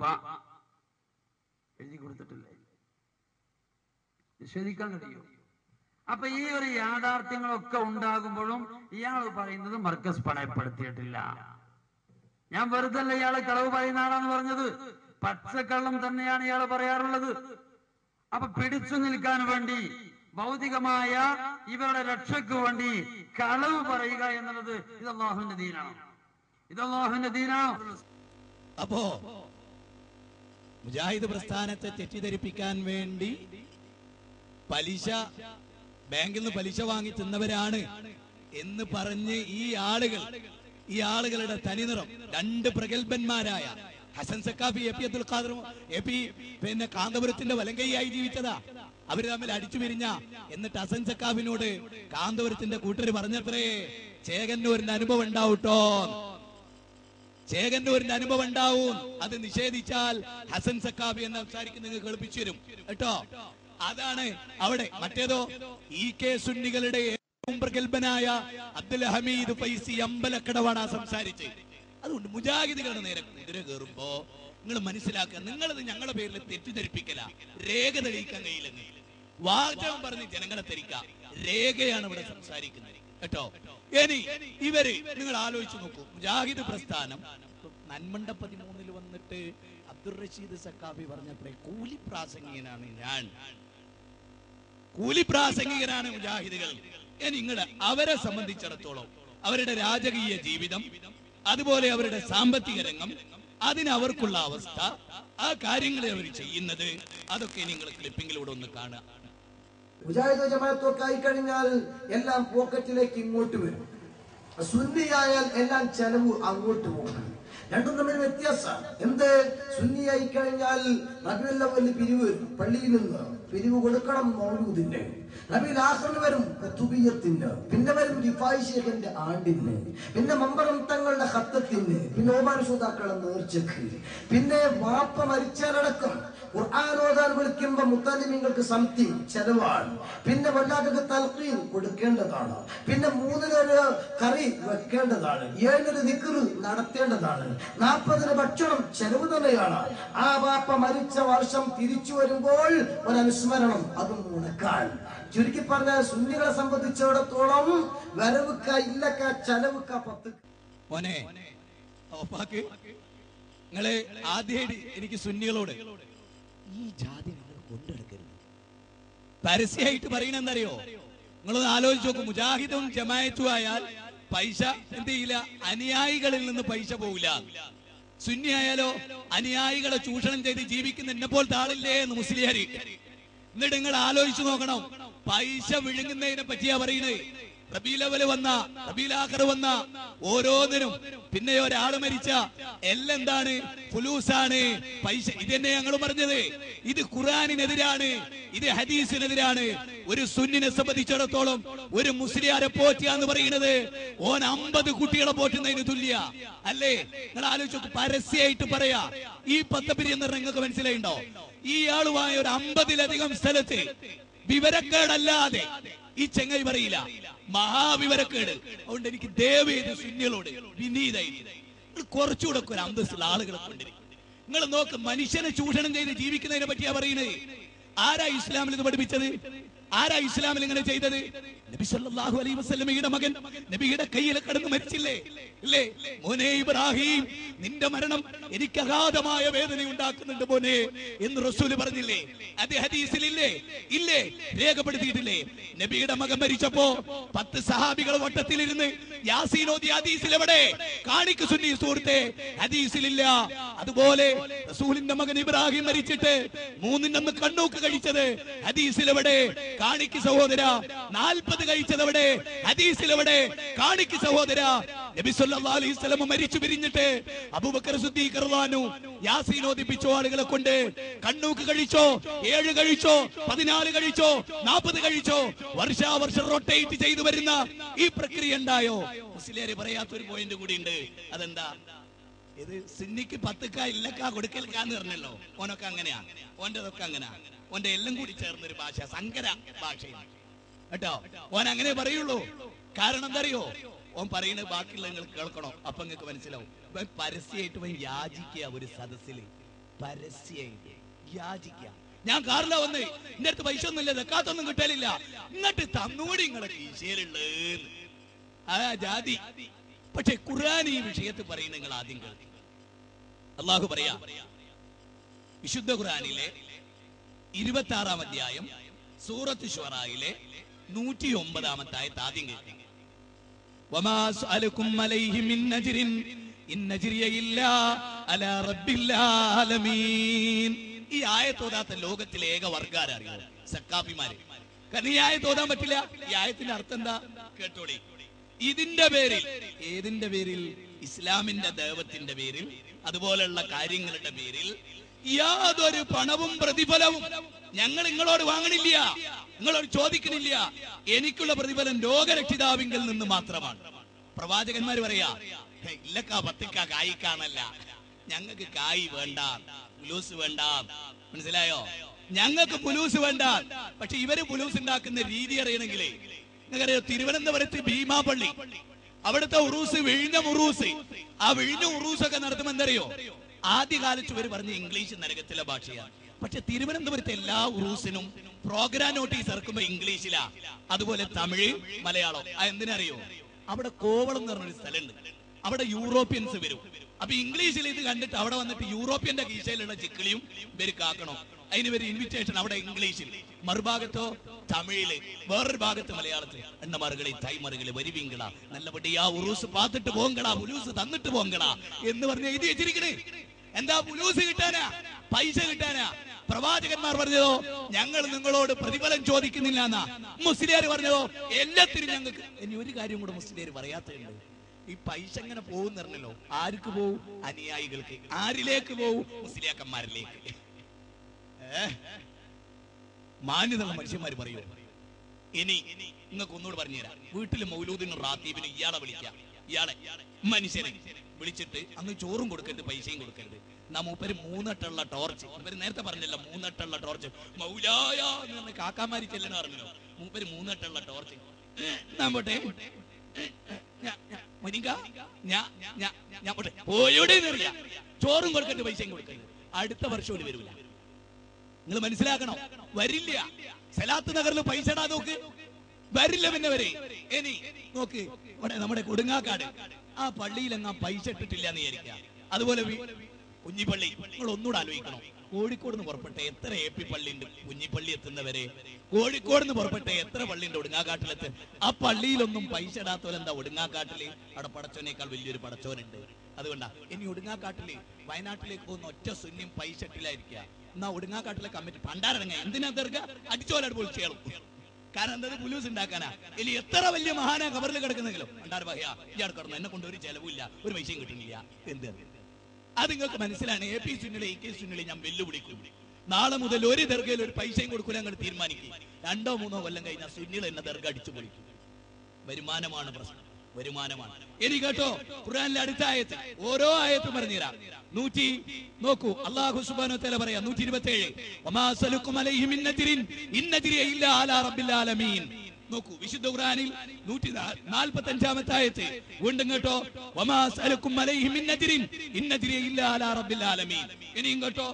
എഴുതി കൊടുത്തിട്ടില്ലേ നിഷേധിക്കാൻ കഴിയും അപ്പൊ ഈ ഒരു യാഥാർത്ഥ്യങ്ങളൊക്കെ ഉണ്ടാകുമ്പോഴും ഇയാൾ പറയുന്നത് മർക്കസ് പണയപ്പെടുത്തിയിട്ടില്ല ഞാൻ വെറുതെ അല്ല ഇയാളെ കളവ് പറയുന്ന ആളാന്ന് പറഞ്ഞത് പച്ചക്കള്ളം തന്നെയാണ് ഇയാൾ പറയാറുള്ളത് അപ്പൊ പിടിച്ചു നിൽക്കാൻ വേണ്ടി ഭൗതികമായ ഇവരുടെ രക്ഷയ്ക്ക് വേണ്ടി കളവ് പറയുക എന്നുള്ളത് ഇത് അള്ളാഹുവിന്റെ ദീനാണ് ഇത് അള്ളാഹുവിന്റെ ദീനാണ് അപ്പോ മുജാഹിദ് പ്രസ്ഥാനത്തെ തെറ്റിദ്ധരിപ്പിക്കാൻ വേണ്ടി പലിശ ബാങ്കിൽ നിന്ന് പലിശ വാങ്ങി തിന്നവരാണ് എന്ന് പറഞ്ഞ് ഈ ആളുകൾ ഈ ആളുകളുടെ തനിനിറം രണ്ട് പ്രഗത്ഭന്മാരായ ഹസൻ സക്കാഫി എ പി അബ്ദുൽ ഖാദറും എ പി പിന്നെ കാന്തപുരത്തിന്റെ വലങ്കൈയായി ജീവിച്ചതാ അവര് തമ്മിൽ അടിച്ചു പിരിഞ്ഞ എന്നിട്ട് ഹസൻ സക്കാഫിനോട് കാന്തപുരത്തിന്റെ കൂട്ടര് പറഞ്ഞത്രേ ചേകന്നൂരിന്റെ അനുഭവം ഉണ്ടാവൂട്ടോ ചേകന്നൂരിന്റെ അനുഭവം ഉണ്ടാവും അത് നിഷേധിച്ചാൽ ഹസൻ സക്കാബി എന്ന് സംസാരിക്കുന്ന നിങ്ങൾ കേൾപ്പിച്ചു തരും കേട്ടോ അതാണ് അവിടെ മറ്റേതോ ഈ കെ സുന്നികളുടെ ഏറ്റവും പ്രഗത്ഭനായ അബ്ദുൽ ഹമീദ് ഫൈസി അമ്പലക്കടവാണ് ആ സംസാരിച്ച് അതുകൊണ്ട് മുജാഹിദുകളുടെ നേരെ കുതിര കയറുമ്പോ നിങ്ങൾ മനസ്സിലാക്കുക നിങ്ങളത് ഞങ്ങളുടെ പേരിൽ തെറ്റിദ്ധരിപ്പിക്കല രേഖ തെളിയിക്കാൻ കഴിയില്ലെന്ന് വാചകം പറഞ്ഞ് ജനങ്ങളെ തെരിക്കാം രേഖയാണ് ഇവിടെ സംസാരിക്കുന്നത് കേട്ടോ ഇനി ഇവര് നിങ്ങൾ ആലോചിച്ച് നോക്കൂ മുജാഹിദ് പ്രസ്ഥാനം നന്മണ്ട പതിമൂന്നിൽ വന്നിട്ട് അബ്ദുൾ റഷീദ് സക്കാഫി പറഞ്ഞപ്പോഴേ കൂലി പ്രാസംഗികനാണ് ഞാൻ കൂലി പ്രാസംഗികനാണ് മുജാഹിദുകൾ ഇനി നിങ്ങൾ അവരെ സംബന്ധിച്ചിടത്തോളം അവരുടെ രാജകീയ ജീവിതം അതുപോലെ അവരുടെ സാമ്പത്തിക രംഗം അതിന് അവർക്കുള്ള അവസ്ഥ ആ കാര്യങ്ങളെ അവർ ചെയ്യുന്നത് അതൊക്കെ നിങ്ങൾ ക്ലിപ്പിങ്ങിലൂടെ ഒന്ന് കാണുക മുജാഹിദ് ജമാഅത്തൊക്കെ ആയി കഴിഞ്ഞാൽ എല്ലാം പോക്കറ്റിലേക്ക് ഇങ്ങോട്ട് വരും സുന്നിയായാൽ എല്ലാം ചെലവ് അങ്ങോട്ട് പോകും രണ്ടും തമ്മിൽ വ്യത്യാസമാണ് എന്ത് സുന്നിയായി കഴിഞ്ഞാൽ റബിയുല്ലവല് പിരിവ് വരും പള്ളിയിൽ നിന്ന് പിരിവ് കൊടുക്കണം മൗലൂദിന് റബിയിൽ ആഹ്റിന് വരും കുത്തുബിയത്തിന് പിന്നെ വരും റിഫായി ശേഖന്റെ ആണ്ടിന് പിന്നെ മമ്പറം തങ്ങളുടെ ഹത്തത്തിന് പിന്നെ ഓമാന ശ്രോതാക്കളെ നേർച്ചക്ക് പിന്നെ വാപ്പ മരിച്ചാലടക്കം ഖുർആൻ ഓതാൻ വിളിക്കുമ്പോ മുത്താലിമീങ്ങൾക്ക് സംതിങ് ചെലവാണ് പിന്നെ വല്ലാതെ തൽക്കീൻ കൊടുക്കേണ്ടതാണ് പിന്നെ മൂന്നിനൊരു കറി വെക്കേണ്ടതാണ് ഏഴിനൊരു നിക്കറ് നടത്തേണ്ടതാണ് നാൽപ്പതിന് ഭക്ഷണം ചെലവ് തന്നെയാണ് ആ ബാപ്പ മരിച്ച വർഷം തിരിച്ചു വരുമ്പോൾ ഒരു അനുസ്മരണം അതും മുടക്കാൻ ചുരുക്കി പറഞ്ഞ സുന്നികളെ സംബന്ധിച്ചിടത്തോളം വരവുക്ക ഇല്ലക്ക ചെലവുക്ക പത്ത് മോനെ ഓപ്പാക്ക് നിങ്ങള് ആദ്യമായിട്ട് എനിക്ക് സുന്നികളോട് ഈ ജാതി നിങ്ങൾ കൊണ്ടെടുക്കരുത് പരസ്യമായിട്ട് പറയണ എന്തറിയോ നിങ്ങളൊന്ന് ആലോചിച്ച് നോക്കും മുജാഹിദും ജമായത്തും ആയാൽ പൈസ എന്ത് ചെയ്യില്ല അനുയായികളിൽ നിന്ന് പൈസ പോവില്ല സുന്നി ആയാലോ അനുയായികളെ ചൂഷണം ചെയ്ത് ജീവിക്കുന്ന എന്നെ പോലത്തെ ആളില്ലേ എന്ന് മുസ്ലിയാര് എന്നിട്ട് നിങ്ങൾ ആലോചിച്ചു നോക്കണം പൈസ വിഴുങ്ങുന്നതിനെ പറ്റിയാ പറയുന്നത് റബീലവല് വന്ന റബീലാഖർ വന്ന ഓരോന്നിനും പിന്നെ ഒരാള് മരിച്ച എല്ലാം എന്താണ് ഫുലൂസാണ് പൈസ ഇതന്നെ ഞങ്ങൾ പറഞ്ഞത് ഇത് ഖുറാനിനെതിരാണ് ഇത് ഹദീസിനെതിരാണ് ഒരു സുന്നിനെ സംബന്ധിച്ചിടത്തോളം ഒരു മുസ്ലിയാരെ പോറ്റുക എന്ന് പറയുന്നത് ഓൻ അമ്പത് കുട്ടികളെ പോറ്റുന്നതിന് തുല്യ അല്ലേ നിങ്ങൾ ആലോചിച്ചു പരസ്യമായിട്ട് പറയാ ഈ പത്തപ്പിരി എന്ന് പറഞ്ഞാൽ നിങ്ങൾക്ക് മനസ്സിലായിണ്ടോ ഈ ആളുമായ ഒരു അമ്പതിലധികം സ്ഥലത്ത് വിവരക്കേടല്ലാതെ ഈ ചെങ്ങായി പറയില്ല മഹാവിവരക്കേട് അതുകൊണ്ട് എനിക്ക് ദേവേത് സുന്യകളോട് വിനീതായിരിക്കും നിങ്ങൾ കുറച്ചുകൂടെ ഒക്കെ ഒരു അന്തസ്സുള്ള ആളുകളെ കൊണ്ടിരിക്കും നിങ്ങൾ നോക്ക് മനുഷ്യനെ ചൂഷണം ചെയ്ത് ജീവിക്കുന്നതിനെ പറ്റിയാ പറയുന്നത് ആരാ ഇസ്ലാമിൽ ഇത് പഠിപ്പിച്ചത് ആരാ ഇസ്ലാമിൽ ഇങ്ങനെ ചെയ്തത് നബി സല്ലല്ലാഹു അലൈഹി വസല്ലമയുടെ മകൻ നബിയുടെ കയ്യിൽ കടന്ന് മരിച്ചില്ലേ ഇല്ലേ മോനെ ഇബ്രാഹിം നിന്റെ മരണം എനിക്ക് അഗാധമായ വേദന ഉണ്ടാക്കുന്നുണ്ട് മോനെ എന്ന് റസൂല് പറഞ്ഞില്ലേ അത് ഹദീസിലില്ലേ ഇല്ലേ രേഖപ്പെടുത്തിയിട്ടില്ലേ നബിയുടെ മകൻ മരിച്ചപ്പോ പത്ത് സഹാബികൾ വട്ടത്തിലിരുന്ന് യാസീനോദി ഹദീസിൽ എവിടെ കാണിക്കു സുന്നി സുഹൃത്തെ ഹദീസിലില്ല അതുപോലെ റസൂലിന്റെ മകൻ ഇബ്രാഹിം മരിച്ചിട്ട് മൂന്നിനൊന്ന് കണ്ണൂക്ക് കഴിച്ചത് ഹദീസിൽ എവിടെ കാണിക്ക് സഹോദര നാൽപ്പത് കഴിച്ചത് എവിടെ ഹദീസിൽ എവിടെ കാണിക്ക് സഹോദര നബി സല്ലല്ലാഹു അലൈഹി വസല്ലം മരിച്ചു പിരിഞ്ഞിട്ട് അബൂബക്കർ സിദ്ദീഖ് റളിയല്ലാഹു യാസീൻ ഓദിപ്പിച്ച ആളുകളെ കൊണ്ട് കണ്ണൂക്ക് കഴിച്ചോ ഏഴ് കഴിച്ചോ പതിനാല് കഴിച്ചോ നാൽപ്പത് കഴിച്ചോ വർഷാവർഷം റൊട്ടേറ്റ് ചെയ്തു വരുന്ന ഈ പ്രക്രിയ ഉണ്ടായോ മുസ്ലിയാര് പറയാത്തൊരു പോയിന്റ് കൂടി ഉണ്ട് അതെന്താ ഇത് സിന്നിക്ക് പത്തുക്ക ഇല്ലക്ക കൊടുക്കൽക്കാന്ന് പറഞ്ഞല്ലോ ഓനൊക്കെ അങ്ങനെയാ ഓന്റെതൊക്കെ അങ്ങനെയാ ഓന്റെ എല്ലാം കൂടി ചേർന്നൊരു ഭാഷ സങ്കര ഭാഷയാണ് കേട്ടോ ഓൻ അങ്ങനെ പറയുള്ളൂ കാരണം എന്താ അറിയോ ഓൻ പറയുന്നത് ബാക്കിയുള്ള നിങ്ങൾ കേൾക്കണോ അപ്പൊ നിങ്ങൾക്ക് മനസ്സിലാവും ഇവൻ പരസ്യമായിട്ട് ഇവൻ യാചിക്കുക ഒരു സദസ്സിൽ പരസ്യമായിട്ട് യാചിക്കുക ഞാൻ കാറിലാ വന്ന് എന്റെ അടുത്ത് പൈസ ഒന്നുമില്ല ദക്കാത്തൊന്നും കിട്ടലില്ല ഇങ്ങോട്ട് തന്നൂടി നിങ്ങളെ കീശയിലുള്ളത് ആ ജാതി പക്ഷെ ഖുർആൻ ഈ വിഷയത്തിൽ പറയുന്ന നിങ്ങൾ ആദ്യം കേൾക്കും അള്ളാഹു പറയാ വിശുദ്ധ ഖുർആനിലെ ഇരുപത്തി ആറാം അധ്യായം സൂറത്ത് ഷുറായിലെ നൂറ്റി ഒമ്പതാമത്തെ ആയത്ത് ആദ്യം കേൾക്കും وما أسألكم عليه من أجر إن أجري إلا على رب العالمين ഈ ആയത്തോതാത്ത ലോകത്തിലെ ഏക വർഗാരറിയോ സക്കാഫിമാര് കാരണം ഈ ആയത്ത് ഓതാൻ പറ്റില്ല ഈ ആയത്തിന്റെ അർത്ഥം എന്താ കേട്ടോളി ഇതിന്റെ പേരിൽ ഏതിന്റെ പേരിൽ ഇസ്ലാമിന്റെ ദൈവത്തിന്റെ പേരിൽ അതുപോലെയുള്ള കാര്യങ്ങളുടെ പേരിൽ യാതൊരു പണവും പ്രതിഫലവും ഞങ്ങൾ നിങ്ങളോട് വാങ്ങണില്ല നിങ്ങളോട് ചോദിക്കണില്ല എനിക്കുള്ള പ്രതിഫലം രോഗരക്ഷിതാവിങ്കിൽ നിന്ന് മാത്രമാണ് പ്രവാചകന്മാർ പറയാ "ഹേ, ഇല്ലക്കാ പത്തിക്ക കായിക്കാന്നല്ല ഞങ്ങൾക്ക് കായ് വേണ്ട പുലൂസ് വേണ്ട മനസ്സിലായോ ഞങ്ങൾക്ക് പുലൂസ് വേണ്ട പക്ഷെ ഇവര് പുലൂസ് ഉണ്ടാക്കുന്ന രീതി അറിയണമെങ്കിലേ നിങ്ങൾക്കറിയോ തിരുവനന്തപുരത്ത് ഭീമാപള്ളി അവിടുത്തെ ഉറൂസ് വിഴിഞ്ഞ ഉറൂസ് ആ വിഴിഞ്ഞ ഉറൂസ് ഒക്കെ നടത്തുമ്പോൾ എന്തറിയോ ആദ്യകാലത്ത് ഇവർ പറഞ്ഞ ഇംഗ്ലീഷ് നരകത്തിലെ ഭാഷയാണ് പക്ഷെ തിരുവനന്തപുരത്തെ എല്ലാ ഉറൂസിനും പ്രോഗ്രാം നോട്ടീസ് ഇറക്കുമ്പോ ഇംഗ്ലീഷിലാ അതുപോലെ തമിഴ് മലയാളം ആ എന്തിനറിയോ അവിടെ കോവളം എന്ന് പറഞ്ഞൊരു സ്ഥലമുണ്ട് അവിടെ യൂറോപ്യൻസ് വരും അപ്പൊ ഇംഗ്ലീഷിൽ ഇത് കണ്ടിട്ട് അവിടെ വന്നിട്ട് യൂറോപ്യന്റെ കീശയിലുള്ള ചിക്കിളിയും ഇവര് കാക്കണം അതിന് ഒരു ഇൻവിറ്റേഷൻ അവിടെ ഇംഗ്ലീഷിൽ മറുഭാഗത്തോ തമിഴില് വേറൊരു ഭാഗത്ത് മലയാളത്തിൽ എണ്ണ മറുകളി തൈ മറുകളി വരുവീങ്കളാ നല്ലപടിയാ ഉറൂസ് പാത്തിട്ട് പോങ്കടാ ഉലൂസ് തന്നിട്ട് പോങ്കടാ എന്ന് പറഞ്ഞ് എഴുതി വെച്ചിരിക്കണേ എന്താ ഉലൂസ് കിട്ടാനാ പൈസ കിട്ടാനാ പ്രവാചകന്മാർ പറഞ്ഞതോ ഞങ്ങൾ നിങ്ങളോട് പ്രതിഫലം ചോദിക്കുന്നില്ല എന്നാ മുസ്ലിയാർ പറഞ്ഞതോ എല്ലാത്തിനും ഞങ്ങൾക്ക് ഇനി ഒരു കാര്യം കൂടെ മുസ്ലിയാർ പറയാത്തുണ്ട് ഈ പൈസ എങ്ങനെ പോകും പറഞ്ഞല്ലോ ആർക്ക് പോവും അനുയായികൾക്ക് ആരിലേക്ക് പോവും മുസ്ലിയാക്കന്മാരിലേക്ക് ഏ? മാന്യതയുള്ള മനുഷ്യന്മാർ പറയൂ ഇനി നിങ്ങൾക്ക് ഒന്നുകൂടെ പറഞ്ഞുതരാം വീട്ടില് മൗലൂദിനും റാത്തീബിനും ഇയാളെ വിളിക്കാം ഇയാളെ മനുഷ്യനെ വിളിച്ചിട്ട് അന്ന് ചോറും കൊടുക്കരുത് പൈസയും കൊടുക്കരുത് എന്നാ മൂപ്പര് മൂന്നെട്ടുള്ള ടോർച്ച് മൂപ്പര് നേരത്തെ പറഞ്ഞല്ലോ മൂന്നെട്ടുള്ള ടോർച്ച് മൗലായ എന്ന് പറഞ്ഞ കാക്കാമാരി ചെല്ലണ പറഞ്ഞല്ലോ മൂപ്പര് മൂന്നെട്ടുള്ള ടോർച്ച് നമ്മട്ടെ ചോറും കൊടുക്കട്ടെ പൈസയും കൊടുക്കരുത് അടുത്ത വർഷം ഒരു വരൂല നിങ്ങൾ മനസ്സിലാക്കണം വരില്ല സലാത്ത് നഗറിൽ പൈസ ഇടാ നോക്ക് വരില്ല പിന്നെ വരെ ഇനി നോക്ക് ഇവിടെ നമ്മുടെ കൊടുങ്ങാക്കാട് ആ പള്ളിയിൽ അങ്ങ് പൈസ ഇട്ടിട്ടില്ല എന്ന് വിചാരിക്കുക അതുപോലെ വി- കുഞ്ഞിപ്പള്ളി നിങ്ങൾ ഒന്നുകൂടെ ആലോചിക്കണം കോഴിക്കോട് നിന്ന് പുറപ്പെട്ട എത്ര എ പി പള്ളി ഉണ്ട് കുഞ്ഞിപ്പള്ളി എത്തുന്നവരെ കോഴിക്കോട് നിന്ന് പുറപ്പെട്ട എത്ര പള്ളി ഉണ്ട് ഒടുങ്ങാക്കാട്ടിലെത്ത് ആ പള്ളിയിലൊന്നും പൈസ ഇടാത്തവരെന്താ ഒടുങ്ങാക്കാട്ടില് അവിടെ പടച്ചോനേക്കാൾ വലിയൊരു പടച്ചോനുണ്ട് അതുകൊണ്ടാ ഇനി ഒടുങ്ങാക്കാട്ടില് വയനാട്ടിലേക്ക് പോകുന്ന ഒറ്റ സുന്യം പൈസ ഇട്ടില്ലായിരിക്കുക എന്നാ ഒടുങ്ങാക്കാട്ടിലെ കമ്മിറ്റി പണ്ടാരടങ്ങ എന്തിനാ തീർക്ക അടിച്ചോലാട് പൊളിച്ചേളും കാരണം എന്താ പുലൂസ് ഉണ്ടാക്കാനാ ഇനി എത്ര വലിയ മഹാനാ കബറിൽ കിടക്കുന്നെങ്കിലും പണ്ടാര പറയാ ഇയാൾ കിടന്നു എന്നെ കൊണ്ട് ഒരു ചെലവില്ല ഒരു പൈസയും കിട്ടുന്നില്ല എന്ത് അത് നിങ്ങൾക്ക് മനസ്സിലാണ് എ പി സുന്നിലെ എ കെ സുന്നിലെ ഞാൻ വെല്ലുവിളിക്കും നാളെ മുതൽ ഒരു ദർഗയിൽ ഒരു പൈസയും കൊടുക്കൂല അങ്ങോട്ട് തീരുമാനിക്കും രണ്ടോ മൂന്നോ കൊല്ലം കഴിഞ്ഞാൽ സുന്നിൽ എന്നെ ദർഗ അടിച്ചു പൊളിക്കും വരുമാനമാണ് പ്രശ്നം വരുമാനമാണ് ഇനി കേട്ടോ ഖുർആനിലെ അടുത്ത ആയത്ത് ഓരോ ആയത്തും പറഞ്ഞുതരാം നൂറ്റി നോക്കൂ അള്ളാഹു സുബാനോ തല പറയാം നൂറ്റി ഇരുപത്തി ഏഴ് നോക്കൂ വിശുദ്ധ ഖുർആനിൽ നൂറ്റി നാൽപ്പത്തി അഞ്ചാമത്തെ ആയത്ത് വീണ്ടും കേട്ടോ വമാ സലക്കും അലൈഹി മിൻ അജ്രിൻ ഇന്നജ്രിയ ഇല്ലാ അലാ റബ്ബിൽ ആലമീൻ ഇനിയും കേട്ടോ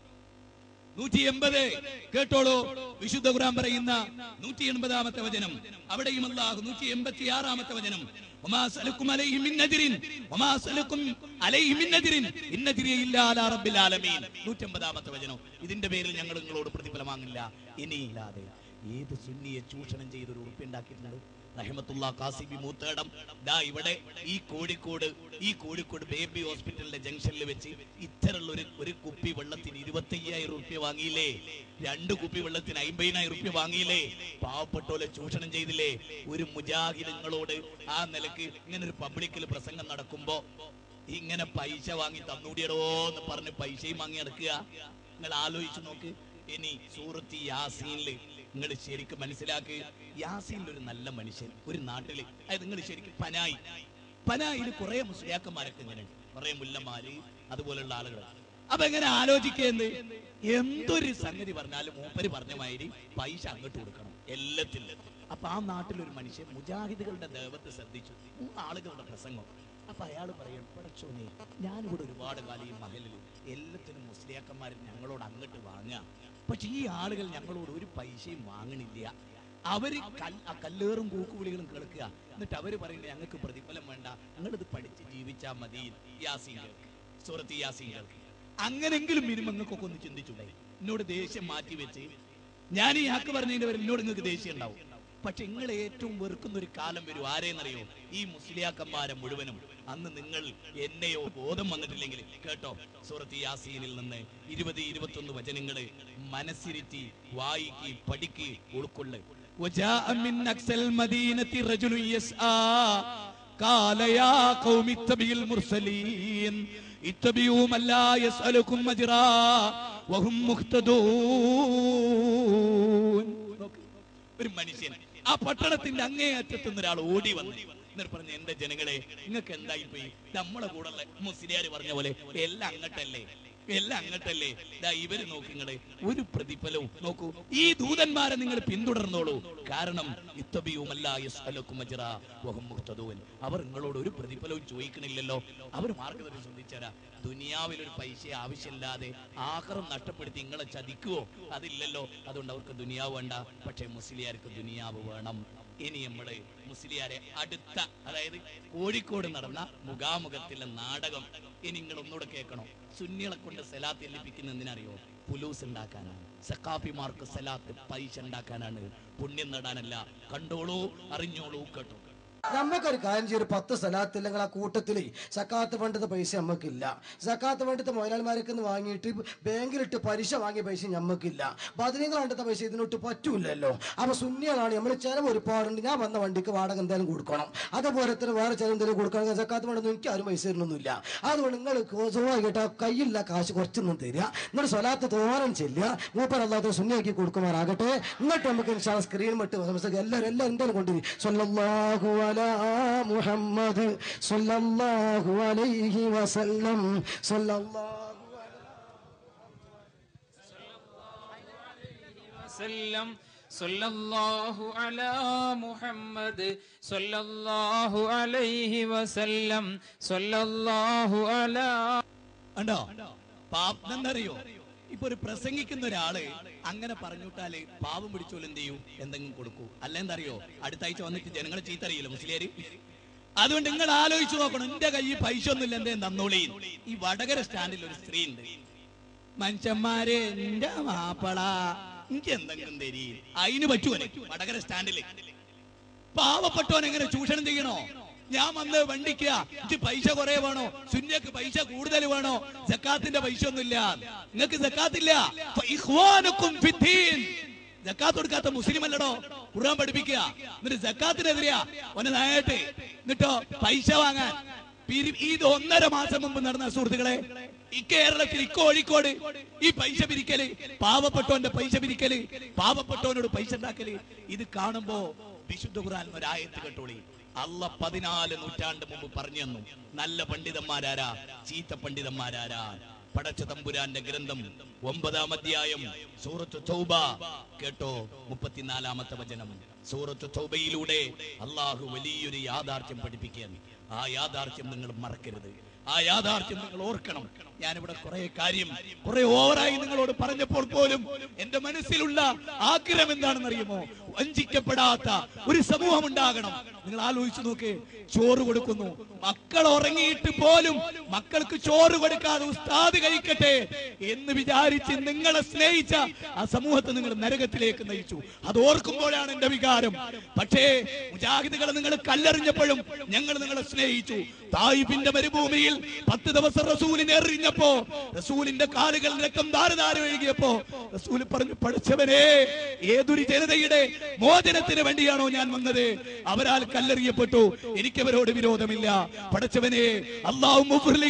നൂറ്റി എൺപത് കേട്ടോളൂ വിശുദ്ധ ഖുർആൻ പറയുന്ന നൂറ്റി എൺപതാമത്തെ വചനം അവിടെയും അല്ലാഹു നൂറ്റി എൺപത്തി ആറാമത്തെ വചനം وما سألكم عليه من نذر وما سألكم عليه من نذر إن نذري إلا على رب العالمين നൂറ്റമ്പതാമത്തെ വചനം ഇതിന്റെ പേരിൽ ഞങ്ങൾ നിങ്ങളോട് പ്രതിഫലം വാങ്ങില്ല ഇനിയില്ലാതെ ഏത് സുന്നിയെ ചൂഷണം ചെയ്തൊരു ഉറുപ്പുണ്ടാക്കിയിട്ടുണ്ട് റഹമത്തുള്ള കാസിബി മൂത്തേടം ദാ ഇവിടെ ഈ കോഴിക്കോട് ഈ കോഴിക്കോട് ബേബി ഹോസ്പിറ്റലിന്റെ ജംഗ്ഷനിൽ വെച്ച് ഇത്തരമുള്ള ഒരു ഒരു കുപ്പി വെള്ളത്തിന് ഇരുപത്തി അയ്യായിരം റുപ്യ വാങ്ങിയില്ലേ രണ്ട് കുപ്പി വെള്ളത്തിന് അമ്പതിനായിരം റുപ്യ വാങ്ങിയില്ലേ പാവപ്പെട്ടോലെ ചൂഷണം ചെയ്തില്ലേ ഒരു മുജാഹിദങ്ങളോട് ആ നിലക്ക് ഇങ്ങനെ ഒരു പബ്ലിക്കിൽ പ്രസംഗം നടക്കുമ്പോ ഇങ്ങനെ പൈസ വാങ്ങി തന്നൂടിയടോ എന്ന് പറഞ്ഞ് പൈസയും വാങ്ങി നടക്കുക നിങ്ങൾ ആലോചിച്ചു നോക്ക് ഇനി സൂറത്ത് യാസീനില് നിങ്ങൾ ശരിക്കും മനസ്സിലാക്ക് യാസീനിൽ ഒരു നല്ല മനുഷ്യൻ ഒരു നാട്ടില് അത് നിങ്ങൾ ശരിക്കും പനായി പനായിൽ കുറെ മുസ്ലിയാക്കന്മാരൊക്കെ ഇങ്ങനെ കുറെ മുല്ലമാര് അതുപോലുള്ള ആളുകൾ അപ്പൊ എങ്ങനെ ആലോചിക്കുന്നത് എന്തൊരു സംഗതി പറഞ്ഞാലും മൂപ്പര് പറഞ്ഞ മാതിരി പൈസ അങ്ങോട്ട് കൊടുക്കണം എല്ലാത്തിലും അപ്പൊ ആ നാട്ടിലൊരു മനുഷ്യൻ മുജാഹിദുകളുടെ ദേവത്തെ ശ്രദ്ധിച്ചു ആളുകളുടെ പ്രസംഗം അപ്പൊ അയാൾ പറയും പടച്ചോനെ ഞാനിവിടെ ഒരുപാട് കാലം ഈ മഹലിൽ എല്ലാത്തിനും മുസ്ലിയാക്കന്മാർ ഞങ്ങളോട് അങ്ങോട്ട് വാങ്ങുക പക്ഷെ ഈ ആളുകൾ ഞങ്ങളോട് ഒരു പൈസയും വാങ്ങണില്ല അവര് കൽ- ആ കല്ലേറും കൂക്കുവിളികളും കേൾക്കുക എന്നിട്ട് അവര് പറയുന്നത് ഞങ്ങൾക്ക് പ്രതിഫലം വേണ്ട ഞങ്ങളിത് പഠിച്ച് ജീവിച്ചാൽ മതി യാസീൻ കേൾക്ക് സൂറത്ത് യാസീൻ കേൾക്ക് അങ്ങനെങ്കിലും മിനിമം നിങ്ങൾക്കൊക്കെ ഒന്ന് ചിന്തിച്ചൂടെ എന്നോട് ദേഷ്യം മാറ്റി വെച്ച് ഞാൻ ഈ ആക്ക് പറഞ്ഞതിന്റെ പേരിൽ എന്നോട് നിങ്ങൾക്ക് ദേഷ്യം ഉണ്ടാവും പക്ഷെ നിങ്ങൾ ഏറ്റവും വെറുക്കുന്ന ഒരു കാലം വരും ആരേന്നറിയോ ഈ മുസ്ലിയാക്കന്മാരെ മുഴുവനും അന്ന് നിങ്ങൾ എന്നെയോ ബോധം വന്നിട്ടില്ലെങ്കിൽ കേട്ടോ സൂറത്ത് യാസീനിൽ നിന്ന് ഇരുപത് ഇരുപത്തൊന്ന് വചനങ്ങള് മനസ്സിരുത്തി വായിക്ക് പഠിക്ക് ഉൾക്കൊള്ളു وجاء من أقصى المدينة رجل يسعى قال يا قوم اتبعوا المرسلين اتبعوا من لا يسألكم أجرا وهم مهتدون ഒരു മനുഷ്യൻ ആ പട്ടണത്തിന്റെ അങ്ങേ അറ്റത്തുനിന്ന് ഒരാൾ ഓടി വന്നു എന്നിട്ട് പറഞ്ഞു എന്റെ ജനങ്ങളെ നിങ്ങൾക്ക് എന്തായി പോയി നമ്മളെ കൂടെ മുസ്ലിയാര് പറഞ്ഞ പോലെ എല്ലാം അങ്ങട്ടല്ലേ എല്ലാം അങ്ങട്ടല്ലേ ദാ ഇവര് നോക്കിങ്ങളെ ഒരു പ്രതിഫലവും നോക്കൂ ഈ ദൂതന്മാരെ നിങ്ങൾ പിന്തുടർന്നോളൂ കാരണം ഇത്തബിയുമല്ല യസ്അലക്കും അജ്റ വഹും മുഹ്തദൂൻ. അവർ നിങ്ങളോട് ഒരു പ്രതിഫലവും ചോദിക്കണില്ലല്ലോ അവർ മാർഗദർശനം ശ്രദ്ധിച്ചാരാ ദുനിയാവിൽ ഒരു പൈസ ആവശ്യമില്ലാതെ ആഹാരം നഷ്ടപ്പെടുത്തി നിങ്ങളെ ചതിക്കുവോ അതില്ലല്ലോ അതുകൊണ്ട് അവർക്ക് ദുനിയാവ് വേണ്ട പക്ഷേ മുസ്ലിയാർക്ക് ദുനിയാവ് വേണം ഇനി നമ്മള് മുസ്ലിയാരെ അടുത്ത അതായത് കോഴിക്കോട് നടന്ന മുഖാമുഖത്തിലെ നാടകം ഇനി നിങ്ങൾ ഒന്നുകൂടെ കേൾക്കണോ സുന്നികളെ കൊണ്ട് സലാത്ത് എല്ലിപ്പിക്കുന്ന എന്തിനറിയോ പുലൂസ് ഉണ്ടാക്കാനാണ് സക്കാഫിമാർക്ക് സലാത്ത് പൈസ ഉണ്ടാക്കാനാണ് പുണ്യം നേടാനല്ല കണ്ടോളൂ അറിഞ്ഞോളൂ കേട്ടോ നമുക്കൊരു കാര്യം ചെയ്യും ഒരു പത്ത് സ്ഥലത്തില്ലെങ്കിൽ ആ കൂട്ടത്തിൽ സക്കാത്ത് വേണ്ടത് പൈസ നമുക്കില്ല സക്കാത്ത് വേണ്ടത് മുതലാളിമാർക്ക് നിന്ന് വാങ്ങിയിട്ട് ബാങ്കിലിട്ട് പലിശ വാങ്ങിയ പൈസ നമുക്കില്ല ബദനീങ്ങൾ വേണ്ടത്തെ പൈസ ഇതിനൊട്ട് പറ്റൂലല്ലോ അപ്പൊ സുന്നികളാണ് നമ്മൾ ചിലവ് ഒരുപാടുണ്ട് ഞാൻ വന്ന വണ്ടിക്ക് വാടക എന്തായാലും കൊടുക്കണം അതുപോലെ തന്നെ വേറെ ചില എന്തെങ്കിലും കൊടുക്കണം സക്കാത്ത് വേണ്ടത് എനിക്ക് ആരും പൈസ തരുന്നൊന്നുമില്ല അതുകൊണ്ട് നിങ്ങൾ സുഖമായിട്ട് കയ്യില്ല കാശ് കുറച്ചൊന്നും തരിക നിങ്ങൾ സ്വലാത്ത് തോരം ചെല്ലുക മൂപ്പരല്ലാത്ത സുന്നിയാക്കി കൊടുക്കുമാറാകട്ടെ എന്നിട്ട് നമുക്ക് ഇൻഷാ സ്ക്രീൻ വിട്ട് സംസാരിക്കാം എല്ലാവരും എല്ലാവരും എന്തായാലും കൊണ്ടുവരും സല്ലല്ലാഹു അലാ മുഹമ്മദ് സല്ലല്ലാഹു അലൈഹി വസല്ലം സല്ലല്ലാഹു അലൈഹി وسلم صلى الله على محمد صلى الله عليه وسلم صلى الله على ഉണ്ടോ പാപം എന്തറിയോ ഇപ്പൊ ഒരു പ്രസംഗിക്കുന്ന ഒരാള് അങ്ങനെ പറഞ്ഞുവിട്ടാല് പാവം പിടിച്ചോലും എന്ത് ചെയ്യൂ എന്തെങ്കിലും കൊടുക്കൂ അല്ല എന്തറിയോ അടുത്ത ആഴ്ച വന്നിട്ട് ജനങ്ങളെ ചീത്തറിയില്ല മുസ്ലിയാര് അതുകൊണ്ട് നിങ്ങൾ ആലോചിച്ചു നോക്കണം എന്റെ കയ്യിൽ പൈസ ഒന്നുമില്ല എന്തേ തന്നോളി ഈ വടകര സ്റ്റാൻഡിൽ ഒരു സ്ത്രീ ഉണ്ട് മനുഷ്യന്മാരെ എന്റെ മാപ്പള എനിക്ക് എന്തെങ്കിലും തരീ അതിന് പറ്റുമോ വടകര സ്റ്റാൻഡില് പാവപ്പെട്ടവൻ എങ്ങനെ ചൂഷണം ചെയ്യണോ ഞാൻ വന്ന് വണ്ടിക്കുക ഇത് പൈസ കുറെ വേണോ സുന്യക്ക് പൈസ കൂടുതൽ വേണോ ജക്കാത്തിന്റെ പൈസ ഒന്നുമില്ല നിങ്ങൾക്ക് ജക്കാത്തില്ല ഫഇഖ്വാനുക്കും ഫിദ്ദീൻ. ജക്കാത്ത് കൊടുക്കാത്ത മുസ്ലിം അല്ലടോ ഖുർആൻ പഠിപ്പിക്കുക എന്നിട്ട് ജക്കാത്തിനെതിരെയാ ഒന്ന് നായായിട്ട് എന്നിട്ടോ പൈസ വാങ്ങാൻ പിരി- ഇത് ഒന്നര മാസം മുമ്പ് നടന്ന സുഹൃത്തുക്കളെ ഈ കേരളത്തിൽ ഈ കോഴിക്കോട് ഈ പൈസ പിരിക്കല് പാവപ്പെട്ടവന്റെ പൈസ പിരിക്കല് പാവപ്പെട്ടവനോട് പൈസ ഉണ്ടാക്കല് ഇത് കാണുമ്പോ വിശുദ്ധ ഖുർആൻ ഒരായത്ത് കേട്ടോളി അല്ല പതിനാല് നൂറ്റാണ്ട് മുമ്പ് പറഞ്ഞു തന്നു നല്ല പണ്ഡിതന്മാരാരാ ചീത്ത പണ്ഡിതന്മാരാരാ പടച്ച തമ്പുരാന്റെ ഗ്രന്ഥം ഒമ്പതാം അധ്യായം സൂറത്ത് തൗബ കേട്ടോ മുപ്പത്തിനാലാമത്തെ വചനം സൂറത്ത് തൗബയിലൂടെ അള്ളാഹു വലിയൊരു യാഥാർത്ഥ്യം പഠിപ്പിക്കുകയാണ് ആ യാഥാർത്ഥ്യം നിങ്ങൾ മറക്കരുത് ആ യാഥാർത്ഥ്യം നിങ്ങൾ ഓർക്കണം ഞാനിവിടെ കുറെ കാര്യം കുറെ ഓവറായി നിങ്ങളോട് പറഞ്ഞപ്പോൾ പോലും എന്റെ മനസ്സിലുള്ള ആഗ്രഹം എന്താണെന്ന് അറിയുമോ വഞ്ചിക്കപ്പെടാത്ത ഒരു സമൂഹം ഉണ്ടാകണം നിങ്ങൾ ആലോചിച്ചു നോക്ക് ചോറ് കൊടുക്കുന്നു മക്കൾ ഉറങ്ങിയിട്ട് പോലും മക്കൾക്ക് ചോറ് കൊടുക്കാതെ ഉസ്താദ് കഴിക്കട്ടെ എന്ന് വിചാരിച്ച് നിങ്ങളെ സ്നേഹിച്ച ആ സമൂഹത്തെ നിങ്ങൾ നരകത്തിലേക്ക് നയിച്ചു അത് ഓർക്കുമ്പോഴാണ് എന്റെ വികാരം പക്ഷേ മുജാഹിദുകളെ നിങ്ങൾ കല്ലെറിഞ്ഞപ്പോഴും ഞങ്ങൾ നിങ്ങളെ സ്നേഹിച്ചു തായിഫിന്റെ മരുഭൂമിയിൽ പത്ത് ദിവസം റസൂലിനെ എറിഞ്ഞപ്പോ റസൂലിന്റെ കാലുകൾ രക്തം ധാരധാര ഒഴുകിയപ്പോ റസൂൽ പറഞ്ഞു പഠിച്ചവനെ ഏതൊരു ജനതയുടെ മോചനത്തിന് വേണ്ടിയാണോ ഞാൻ വന്നത് അവരാൽ കല്ലെറിയപ്പെട്ടു എനിക്കവരോട് വിരോധമില്ല പഠിച്ചവനെ അള്ളാഹു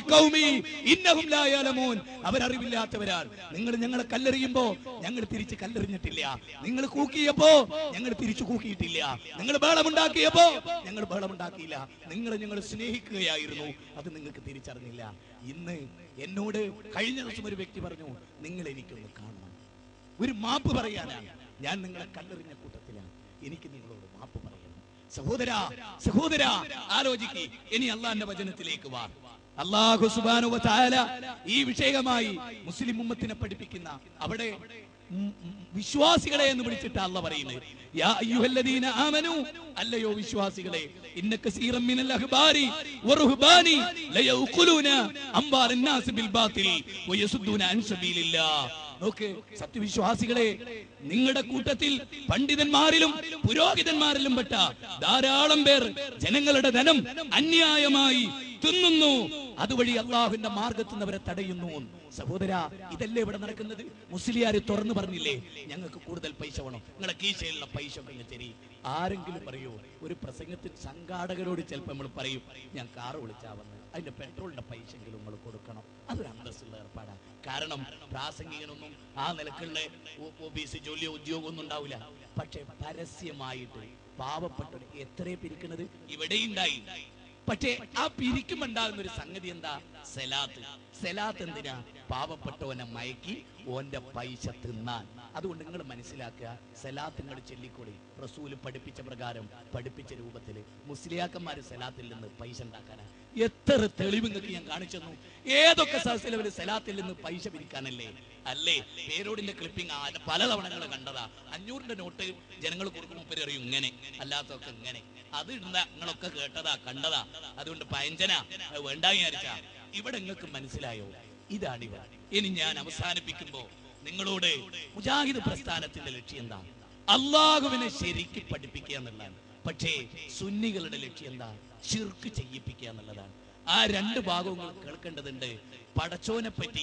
അവരറിവില്ലാത്തവരാൽ നിങ്ങൾ ഞങ്ങളെ കല്ലെറിയുമ്പോ ഞങ്ങൾ തിരിച്ച് കല്ലെറിഞ്ഞിട്ടില്ല നിങ്ങൾ കൂക്കിയപ്പോ ഞങ്ങൾ തിരിച്ചു കൂക്കിയിട്ടില്ല നിങ്ങൾ ബഹളമുണ്ടാക്കിയപ്പോ ഞങ്ങൾ ബഹളമുണ്ടാക്കിയില്ല നിങ്ങൾ ഞങ്ങൾ സ്നേഹിക്കുകയായിരുന്നു അത് നിങ്ങൾക്ക് തിരിച്ചറിഞ്ഞില്ല ഇന്ന് എന്നോട് കഴിഞ്ഞ ദിവസം ഒരു വ്യക്തി പറഞ്ഞു നിങ്ങൾ എനിക്കൊന്ന് കാണണം ഒരു മാപ്പ് പറയാനാണ് ഞാൻ നിങ്ങളെ കല്ലെറിഞ്ഞ കൂട്ടത്തിലാണ് എനിക്ക് നിങ്ങളോട് മാപ്പ് പറയണം സഹോദര സഹോദര ആലോചിക്ക് ഇനി അള്ളാന്റെ വചനത്തിലേക്ക് വാ അള്ളാഹു സുബാനു താല ഈ വിഷയമായി മുസ്ലിം ഉമ്മത്തിനെ പഠിപ്പിക്കുന്ന അവിടെ ഉം ഉം വിശ്വാസികളെ എന്ന് വിളിച്ചിട്ട് അല്ല പറയുന്നത് യാ അയ്യുഹല്ലദീന ആമനു അല്ലയോ വിശ്വാസികളെ ഇന്ന കസീറൻ മിനൽ അഖ്ബാരി വറുഹ്ബാനി ലയഖുലൂന അംബാലൻ നാസ് ബിൽ ബാത്തിൽ വയസുദ്ദൂന അൻ സബീലില്ലാഹ് നോക്ക് സത്യവിശ്വാസികളെ നിങ്ങളുടെ കൂട്ടത്തിൽ പണ്ഡിതന്മാരിലും പുരോഹിതന്മാരിലും പെട്ട ധാരാളം പേർ ജനങ്ങളുടെ ധനം അന്യായമായി തിന്നുന്നു അതുവഴി അള്ളാഹുവിന്റെ മാർഗത്തിൽ നിന്ന് അവരെ തടയുന്നു സഹോദര ഇതല്ലേ ഇവിടെ നടക്കുന്നത് മുസ്ലിയാര് തുറന്നു പറഞ്ഞില്ലേ ഞങ്ങൾക്ക് കൂടുതൽ പൈസ വേണം നിങ്ങളെ കീശയിലുള്ള പൈസ ഒക്കെ ഇങ്ങ് തരി ആരെങ്കിലും പറയൂ ഒരു പ്രസംഗത്തിൽ സംഘാടകരോട് ചിലപ്പോൾ നമ്മൾ പറയും ഞാൻ കാറ് വിളിച്ചാ വന്ന് അതിന്റെ പെട്രോളിന്റെ പൈസ എങ്കിലും നിങ്ങൾ കൊടുക്കണം അതൊരു അന്തസ്സുള്ള ഏർപ്പാടാണ് കാരണം പ്രാസംഗികനൊന്നും ആ നിലക്കുള്ള ഓ- ഓഫീസ് ജോലിയോ ഉദ്യോഗമോ ഒന്നും ഉണ്ടാവില്ല പക്ഷെ പരസ്യമായിട്ട് പാവപ്പെട്ടവർ എത്രയെ പിരിക്കുന്നത് ഇവിടെ ഉണ്ടായി പക്ഷേ ആ പിരിക്കുമുണ്ടാകുന്ന ഒരു സംഗതി എന്താ സെലാത്ത് സെലാത്ത് എന്തിനാ പാവപ്പെട്ടവനെ മയക്കി ഓന്റെ പൈസ തിന്നാൻ അതുകൊണ്ട് നിങ്ങൾ മനസ്സിലാക്കുക സെലാത്ത് നിങ്ങൾ ചൊല്ലിക്കൂടി റസൂല് പഠിപ്പിച്ച പ്രകാരം പഠിപ്പിച്ച രൂപത്തില് മുസ്ലിയാക്കന്മാര് സെലാത്തിൽ നിന്ന് പൈസ ഉണ്ടാക്കാനാ എത്ര തെളിവ് നിങ്ങൾക്ക് ഞാൻ കാണിച്ചു തന്നു ഏതൊക്കെ സദസ്സിൽ അവര് സെലാത്തിൽ നിന്ന് പൈസ പിരിക്കാനല്ലേ അല്ലേ പേരോടിന്റെ ക്ലിപ്പിംഗ് പലതവണ നിങ്ങൾ കണ്ടതാ അഞ്ഞൂറിന്റെ നോട്ട് ജനങ്ങൾ കൊടുക്കുമ്പോൾ മുപ്പര് അറിയും ഇങ്ങനെ അല്ലാത്തൊക്കെ ഇങ്ങനെ അത് ഇടുന്ന നിങ്ങളൊക്കെ കേട്ടതാ കണ്ടതാ അതുകൊണ്ട് പയഞ്ചന അത് വേണ്ട വിചാരിച്ചാ ഇവിടെ നിങ്ങൾക്ക് മനസ്സിലായോ ഇതാണിവ ഇനി ഞാൻ അവസാനിപ്പിക്കുമ്പോ നിങ്ങളോട് മുജാഹിദ് പ്രസ്ഥാനത്തിന്റെ ലക്ഷ്യം എന്താ അള്ളാഹുവിനെ ശരിക്ക് പഠിപ്പിക്കുക എന്നുള്ളതാണ് പക്ഷേ സുന്നികളുടെ ലക്ഷ്യം എന്താ ഷിർക്ക് ചെയ്യിപ്പിക്കുക എന്നുള്ളതാണ് ആ രണ്ട് ഭാഗവും നിങ്ങൾ കേൾക്കേണ്ടതുണ്ട് പടച്ചോനെ പറ്റി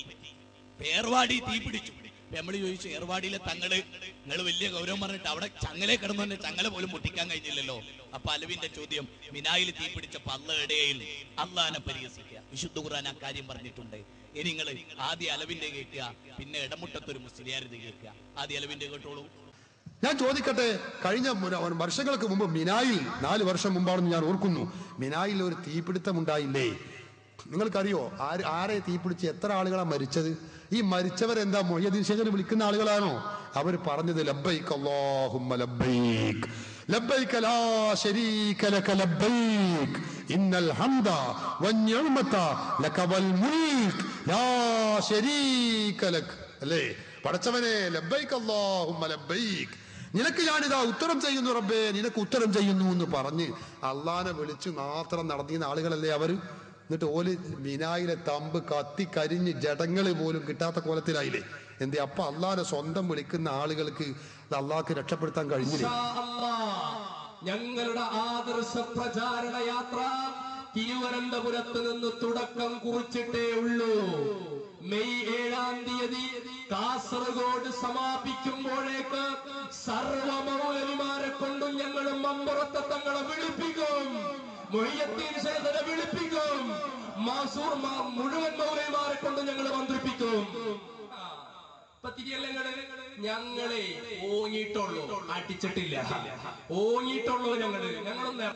പേർവാടി തീ പിടിച്ചു നമ്മൾ ചോദിച്ചു ഏർവാടിയിലെ തങ്ങള് നിങ്ങൾ വലിയ ഗൗരവം പറഞ്ഞിട്ട് അവിടെ ചങ്ങലെ കിടന്നു തന്നെ ചങ്ങല പോലും പൊട്ടിക്കാൻ കഴിഞ്ഞില്ലല്ലോ അപ്പൊ അലവിന്റെ ചോദ്യം മിനായിൽ തീ പിടിച്ചപ്പോ അല്ല ഇടയിൽ അള്ളഹാനെ പരിഹസിക്കുക വിശുദ്ധ ഖുർആൻ ആ കാര്യം പറഞ്ഞിട്ടുണ്ട് ഇനി നിങ്ങൾ ആദ്യ അലവിന്റെ കേൾക്കുക പിന്നെ ഇടമുട്ടത്തൊരു മുസ്ലിയാരിത് കേൾക്കുക ആദ്യ അലവിന്റെ കേട്ടോളൂ ഞാൻ ചോദിക്കട്ടെ കഴിഞ്ഞ മുന- വർഷങ്ങൾക്ക് മുമ്പ് മിനായിൽ നാല് വർഷം മുമ്പാണെന്ന് ഞാൻ ഓർക്കുന്നു മിനായിൽ ഒരു തീപിടുത്തം ഉണ്ടായില്ലേ നിങ്ങൾക്കറിയോ ആര് ആരെ തീപിടിച്ച് എത്ര ആളുകളാണ് മരിച്ചത് ഈ മരിച്ചവരെന്താ മൊയ്യദ്ദീൻ ശേഖരനെ വിളിക്കുന്ന ആളുകളാണോ അവർ പറഞ്ഞത് ലബ്ബൈക്ക് അല്ലാഹുമ്മ ലബ്ബൈക്ക് ലബ്ബൈക ലാ ശരീക ലക ലബ്ബൈക്ക് ഇന്നൽ ഹംദ വന്നിഅമത ലക വൽ മുൽക്ക് ലാ ശരീക ലക് അല്ലേ പടച്ചവനെ ലബ്ബൈക്ക് അല്ലാഹുമ്മ ലബ്ബൈക്ക് നിനക്ക് ഞാനിതാ ഉത്തരം ചെയ്യുന്നു റബ്ബേ നിനക്ക് ഉത്തരം ചെയ്യുന്നു എന്ന് പറഞ്ഞ് അള്ളാനെ വിളിച്ച് മാത്രം നടന്നിരുന്ന ആളുകളല്ലേ അവര് എന്നിട്ട് ഓല് മിനായിലെ തമ്പ് കത്തി കരിഞ്ഞ് ജടങ്ങൾ പോലും കിട്ടാത്ത കോലത്തിലായില്ലേ എന്തേ അപ്പൊ അള്ളാനെ സ്വന്തം വിളിക്കുന്ന ആളുകൾക്ക് അള്ളാഹ്ക്ക് രക്ഷപ്പെടുത്താൻ കഴിഞ്ഞില്ലേ ഞങ്ങളുടെ ആദർശ പ്രചാരണ യാത്ര തിരുവനന്തപുരത്ത് നിന്ന് തുടക്കം കുറിച്ചിട്ടേ ഉള്ളൂ മെയ് ഏഴാം തീയതി കാസർഗോഡ് സമാപിക്കുമ്പോഴേക്ക് സർവ മൗലവിമാരെ കൊണ്ടും ഞങ്ങൾ മമ്പുറത്തെ തങ്ങളെ വിളിപ്പിക്കും മൊയ്യത്തീൻ ശേഖരെ വിളിപ്പിക്കും മാസൂർ മാ- മുഴുവൻ മൗലവിമാരെ കൊണ്ട് ഞങ്ങൾ മന്ത്രിപ്പിക്കും ഇപ്പൊ തിരിയല്ലേ നിങ്ങള്? ഞങ്ങളെ ഓങ്ങിയിട്ടുള്ളൂ അടിച്ചിട്ടില്ല ഓങ്ങിയിട്ടുള്ളൂ ഞങ്ങള് ഞങ്ങളൊന്ന്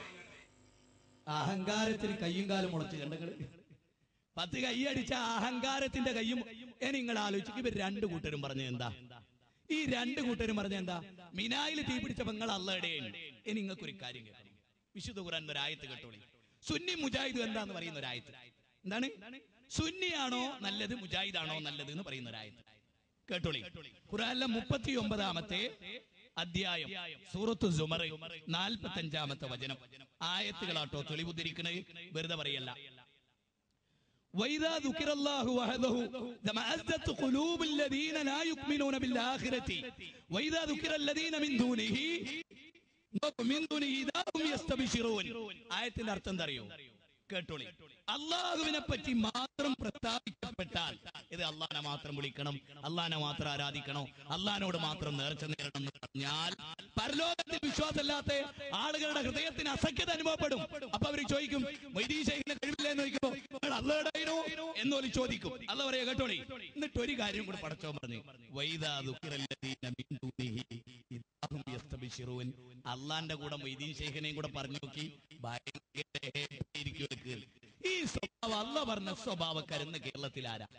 അഹങ്കാരത്തിന് കയ്യും കാലും മുളച്ച് കണ്ടങ്ങള് പത്ത് കൈ അടിച്ച അഹങ്കാരത്തിന്റെ കയ്യും ഇനി നിങ്ങൾ ആലോചിക്കും ഇവർ രണ്ട് കൂട്ടരും പറഞ്ഞ എന്താ ഈ രണ്ട് കൂട്ടരും പറഞ്ഞ എന്താ മിനായിൽ തീ പിടിച്ച പെങ്ങൾ അള്ളയുടെയാണ് ഇനി നിങ്ങൾക്ക് ഒരു കാര്യം കേൾക്കണം വിശുദ്ധ ഖുറാൻ ഒരു ആയത്ത് കേട്ടോളി സുന്നി മുജാഹിദ് എന്താന്ന് പറയുന്ന ഒരു ആയത്ത് എന്താണ് സുന്നിയാണോ നല്ലത് മുജാഹിദാണോ നല്ലത് എന്ന് പറയുന്ന ഒരു ആയത്ത് കേട്ടോളി ഖുറാനിലെ മുപ്പത്തി ഒമ്പതാമത്തെ അധ്യായം സൂറത്ത് സുമർ നാൽപ്പത്തി അഞ്ചാമത്തെ വചനം ആയത്തുകളാട്ടോ തെളിവുദ്ധരിക്കണത് വെറുതെ പറയല്ല وإذا ذكر الله وحده تمأزت قلوب الذين لا يؤمنون بالآخرة وإذا ذكر الذين من دونه من دونه إذا هم يستبشرون ആയത്തിന്റെ അർത്ഥം എന്താ അറിയോ കേട്ടോളി അള്ളാഹുവിനെ പറ്റി മാത്രം പ്രസ്താവിക്കപ്പെട്ടാൽ ഇത് അള്ളാഹിനെ മാത്രം വിളിക്കണം അള്ളാഹിനെ മാത്രം ആരാധിക്കണം അള്ളാഹിനോട് മാത്രം നേർച്ച നേരണം എന്ന് പറഞ്ഞാൽ പരലോകത്തിൽ വിശ്വാസമില്ലാത്ത ആളുകളുടെ ഹൃദയത്തിന് അസഖ്യത അനുഭവപ്പെടും അപ്പൊ അവർ ചോദിക്കും വൈദീശേഖനെ കഴിവില്ല എന്ന് ചോദിക്കുമ്പോ "നിങ്ങൾ അള്ളാഹുടെയാണോ?" എന്നോല് ചോദിക്കും അല്ല പറയാ കേട്ടോളി എന്നിട്ട് ഒരു കാര്യം കൂടെ പടച്ചോ പറഞ്ഞു വൈദാ ദുഃഖിറല്ലദീന മിൻ ദൂനിഹി ഇദാഹും യസ്തബിശിറൂൻ. അള്ളാന്റെ കൂടെ മൊയ്തീൻ ശേഖനെയും കൂടെ പറഞ്ഞു നോക്കി ഭയങ്കര ഇരിക്കും ഇവർക്ക്. ഈ സ്വഭാവം അല്ല പറഞ്ഞ സ്വഭാവക്കാരെന്ന് കേരളത്തിൽ ആരാ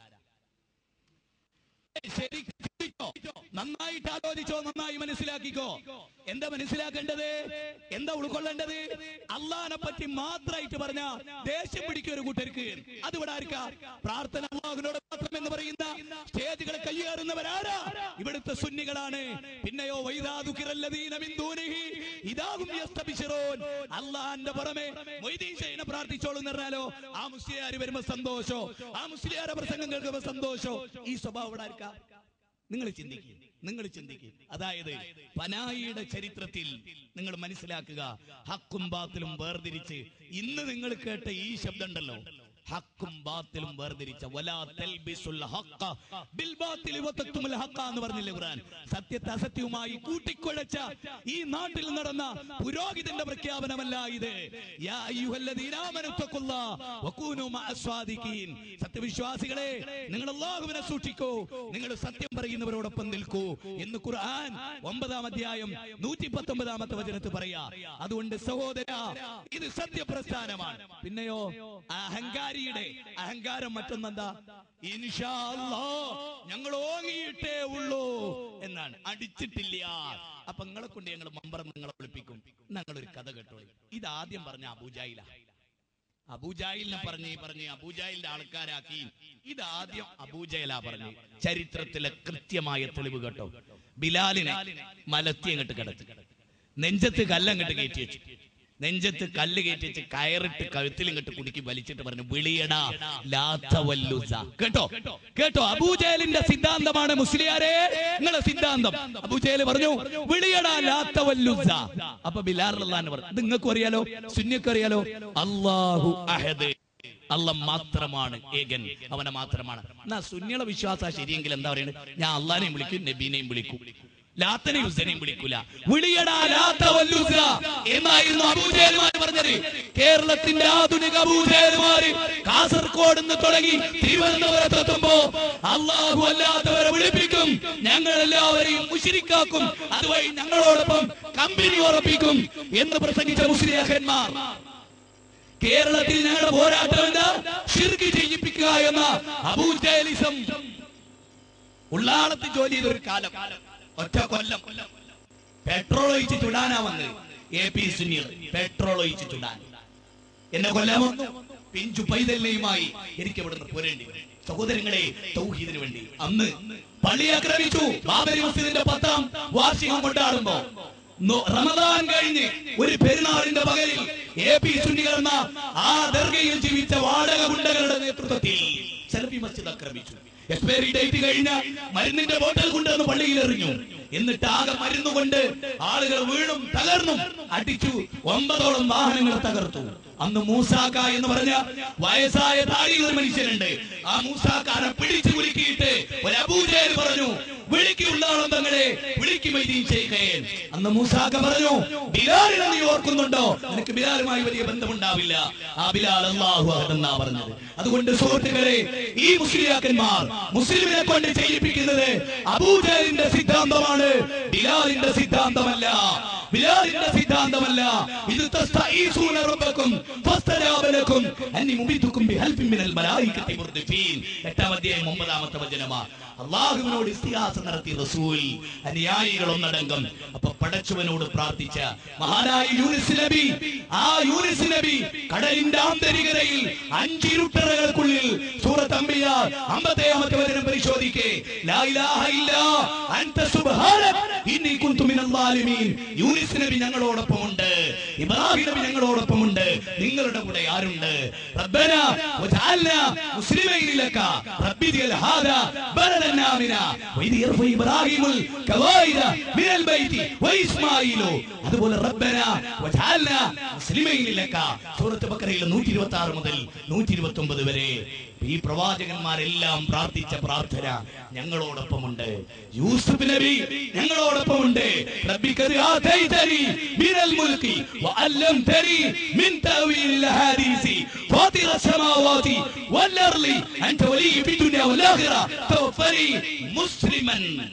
ശരിക്കും ചിന്തിച്ചോ? നന്നായിട്ട് ആലോചിച്ചോ നന്നായി മനസ്സിലാക്കിക്കോ എന്താ മനസ്സിലാക്കേണ്ടത് എന്താ ഉൾക്കൊള്ളേണ്ടത് അള്ളാഹിനെ പറ്റി മാത്രമായിട്ട് പറഞ്ഞ ദേഷ്യം പിടിക്കും ഒരു കൂട്ടർക്ക് അത് ഇവിടെ ആർക്കാ പ്രാർത്ഥന അള്ളാഹുവിനോട് മാത്രം എന്ന് പറയുന്ന സ്റ്റേജുകൾ കയ്യേറുന്നവരാരാ ഇവിടുത്തെ സുന്നികളാണ് പിന്നെയോ വൈദാദുക്കിറല്ലദീന മിൻ ദൂനിഹി ഇദാഹും യസ്തബിശിറൂൻ അള്ളാഹിന്റെ പുറമെ മൊയ്തീൻ ഷെയ്നെ പ്രാർത്ഥിച്ചോളൂ എന്ന് പറഞ്ഞാലോ ആ മുസ്ലിയാർ വരുമ്പോ സന്തോഷോ ആ മുസ്ലിയാരെ പ്രസംഗം കേൾക്കുമ്പോ സന്തോഷോ ഈ സ്വഭാവം ഇവിടെ ആർക്കാ നിങ്ങൾ ചിന്തിക്കുക നിങ്ങൾ ചിന്തിക്കുക അതായത് പനായിയുടെ ചരിത്രത്തിൽ നിങ്ങൾ മനസ്സിലാക്കുക ഹക്കും ബാത്തിലും വേർതിരിച്ച് ഇന്ന് നിങ്ങൾ കേട്ട ഈ ശബ്ദം ഉണ്ടല്ലോ ഹക്കും ബാത്തിലും വേർതിരിച്ച വലാ തൽബിസുൽ ഹഖ ബിൽ ബാത്തിലി വതക്തുമുൽ ഹഖ എന്ന് പറഞ്ഞില്ലേ ഖുർആൻ സത്യത്തെ അസത്യവുമായി കൂട്ടിക്കുഴച്ച ഈ നാട്ടിൽ നടന്ന പുരോഹിതന്റെ പ്രഖ്യാപനമല്ല ഇത് യാ അയ്യുഹല്ലദീന ആമനു തഖുല്ലാ വകൂനു മഅസ്വാദിഖീൻ സത്യവിശ്വാസികളെ നിങ്ങൾ അല്ലാഹുവിനെ സൂക്ഷിക്കൂ നിങ്ങൾ സത്യം പറയുന്നവരോടൊപ്പം നിൽക്കൂ എന്ന് ഖുർആൻ ഒമ്പതാം അധ്യായം നൂറ്റി പത്തൊമ്പതാമത്തെ വചനത്ത് പറയാ അതുകൊണ്ട് സഹോദര ഇത് സത്യപ്രസ്ഥാനമാണ് പിന്നെയോ അഹങ്കാരിയുടെ അഹങ്കാരം മറ്റൊന്നെന്താ ഇൻഷാ അല്ലാ ഞങ്ങൾ ഓങ്ങിയിട്ടേ ഉള്ളൂ എന്നാണ് അടിച്ചിട്ടില്ല അപ്പൊ നിങ്ങളെ കൊണ്ട് ഞങ്ങൾ മമ്പറം നിങ്ങളെ വിളിപ്പിക്കും ഞങ്ങൾ ഒരു കഥ കേട്ടോളി ഇത് ആദ്യം പറഞ്ഞ അബൂജായില അബൂജായിലിനെ പറഞ്ഞ് പറഞ്ഞ് അബൂജായിലിന്റെ ആൾക്കാരാക്കി ഇത് ആദ്യം അബൂജയല പറഞ്ഞു ചരിത്രത്തിലെ കൃത്യമായ തെളിവ് കേട്ടോ ബിലാലിനെ മലത്തി അങ്ങോട്ട് കിടത്തി നെഞ്ചത്ത് കല്ലങ്ങോട്ട് കയറ്റി വെച്ചു നെഞ്ചത്ത് കല്ല് കയറ്റി വെച്ച് കയറിട്ട് കഴുത്തിൽ ഇങ്ങോട്ട് കുടുക്കി വലിച്ചിട്ട് പറഞ്ഞു വിളിയടാ ലാത്തവല്ലുസ കേട്ടോ കേട്ടോ അബൂജേലിന്റെ സിദ്ധാന്തമാണ് മുസ്ലിയാരെ നിങ്ങളെ സിദ്ധാന്തം അബൂജേല് പറഞ്ഞു വിളിയടാ ലാത്തവല്ലുസ അപ്പൊ ബിലാർ അള്ളഹാൻ പറഞ്ഞു ഇത് നിങ്ങൾക്കും അറിയാലോ സുന്നിക്കും അറിയാലോ അള്ളാഹു അഹദ് അല്ല മാത്രമാണ് ഏകൻ അവനെ മാത്രമാണ് എന്നാ സുന്നിയുടെ വിശ്വാസ ശരിയെങ്കിൽ എന്താ പറയുന്നത് ഞാൻ അള്ളാനെയും വിളിക്കും നബീനെയും വിളിക്കും ലാത്തനെയും ഹുസനെയും വിളിക്കൂല വിളിയടാ ലാത്ത വല്ലുസ എന്നായിരുന്നു അബൂജേലുമാർ പറഞ്ഞത് കേരളത്തിന്റെ ആധുനിക അബൂജേലുമാര് കാസർഗോഡ് നിന്ന് തുടങ്ങി തിരുവനന്തപുരത്തെത്തുമ്പോ അള്ളാഹു അല്ലാത്തവരെ വിളിപ്പിക്കും ഞങ്ങൾ എല്ലാവരെയും മുഷിരിക്കാക്കും അതുവഴി ഞങ്ങളോടൊപ്പം കമ്പനി ഉറപ്പിക്കും എന്ന് പ്രസംഗിച്ച മുസ്ലിയാഹന്മാർ കേരളത്തിൽ ഞങ്ങളുടെ പോരാട്ടം എന്താ അബൂജലിസം ഉള്ളാളത്ത് ജോലി ചെയ്ത ഒരു കാലം ഒറ്റ കൊല്ലം പെട്രോൾ ഒഴിച്ച് ചുടാനാ വന്നത് എ പി സുനീർ പെട്രോൾ ഒഴിച്ച് ചുടാൻ എന്നെ കൊല്ലാമോ പിഞ്ചു പൈതലിനെയുമായി എനിക്ക് ഇവിടുന്ന് പോരേണ്ടി വരും. സഹോദരങ്ങളെ തൗഹീദിന് വേണ്ടി അന്ന് പള്ളി ആക്രമിച്ചു ബാബരി മസ്ജിദിന്റെ പത്താം വാർഷികം കൊണ്ടാടുമ്പോ നോ- റമദാൻ കഴിഞ്ഞ് ഒരു പെരുന്നാളിന്റെ പകലിൽ എ പി സുന്നികൾ എന്ന ആ ദർഗയിൽ ജീവിച്ച വാടക ഗുണ്ടകളുടെ നേതൃത്വത്തിൽ സെൽഫി മസ്ജിദ് ആക്രമിച്ചു എക്സ്പയറി ഡേറ്റ് കഴിഞ്ഞ മരുന്നിന്റെ ബോട്ടൽ കൊണ്ടുവന്ന് പള്ളിയിൽ എറിഞ്ഞു എന്നിട്ട് ആകെ മരുന്ന് കൊണ്ട് ആളുകൾ വീണും തകർന്നും അടിച്ചു ഒമ്പതോളം വാഹനങ്ങൾ തകർത്തു അന്ന് മൂസാക്ക എന്ന് പറഞ്ഞ വയസ്സായ താടിയുള്ള ഒരു മനുഷ്യനുണ്ട് ആ മൂസാക്കാനെ പിടിച്ചു കുലുക്കിയിട്ട് ഒരു അബൂജയിൽ പറഞ്ഞു വിളിക്കുള്ളാളും തങ്ങളെ വിളിക്കുമൈദീൻ ചെയ്യുകയൻ അന്ന് മൂസാക്ക പറഞ്ഞു ബിലാലിനെ നീ ഓർക്കുന്നുണ്ടോ നിനക്ക് ബിലാലുമായി വലിയ ബന്ധമുണ്ടാവില്ല ആ ബിലാൽ അള്ളാഹു അഹദെന്നാ പറഞ്ഞത് അതുകൊണ്ട് സുഹൃത്തുക്കളെ ഈ മുസ്ലിയാക്കന്മാർ മുസ്ലിമിനെ കൊണ്ട് ചെയ്യിപ്പിക്കുന്നത് അബൂജലിന്റെ സിദ്ധാന്തമാണ് ബിലാലിന്റെ സിദ്ധാന്തമല്ല ബിലാലിന്റെ സിദ്ധാന്തമല്ല ഇത് തസ്തഈസൂന റബ്ബക്കും ഫസ്തജാബ ലക്കും അന്നി മുബിതുക്കും ബിഹൽബിൻ മിനൽ മലായികത്തി മുർദിഫീൻ എട്ടാം അധ്യായം ഒമ്പതാമത്തെ വചനമാ അള്ളാഹുവിനോട് ഇസ്തിഹാസ നടത്തി റസൂൽ അനുയായികൾ ഒന്നടങ്കം അപ്പൊ പടച്ചവനോട് പ്രാർത്ഥിച്ച മഹാനായ യൂനിസ് നബി ആ യൂനിസ് നബി കടലിന്റെ ആന്തരികതയിൽ അഞ്ചിരുട്ടറകൾക്കുള്ളിൽ സൂറത്ത് അംബിയ അമ്പത്തേഴാമത്തെ വചനം പരിശോധിക്കേ ലാ ഇലാഹ ഇല്ലാ അൻത സുബ്ഹാനക ഇന്നി കുന്തു മിനൽ ളാലിമീൻ യൂനിസ് നബി ഞങ്ങളോടൊപ്പമുണ്ട് ഇബ്രാഹിം നബി ഞങ്ങളോടൊപ്പമുണ്ട് നിങ്ങളുടെ കൂടെ ആരുണ്ട് റബ്ബന വജഅൽന മുസ്ലിമൈൻ ലക റബ്ബി ദിൽ ഹാദാ ബലദൻ ആമിന വഇദ് യർഫു ഇബ്രാഹിമുൽ കവായിദ മിനൽ ബൈതി വഇസ്മായിലു അതുപോലെ റബ്ബന വജഅൽന മുസ്ലിമൈൻ ലക സൂറത്ത് ബക്കറയിൽ 126 മുതൽ 129 വരെ ഈ പ്രവാചകന്മാരെല്ലാം പ്രാർത്ഥിച്ച പ്രാർത്ഥന ഞങ്ങളോടൊപ്പമുണ്ട് യൂസുഫ് നബി ഞങ്ങളോടൊപ്പമുണ്ട് റബ്ബിക്കത് ആതൈതനി മിനൽ മുൽക്കി വഅല്ലംതനി മിൻ തഅവീൽ ഹദീസി ഫാത്തിറ السماوات والأرض أنت ولي في الدنيا والآخرة توفني مسلما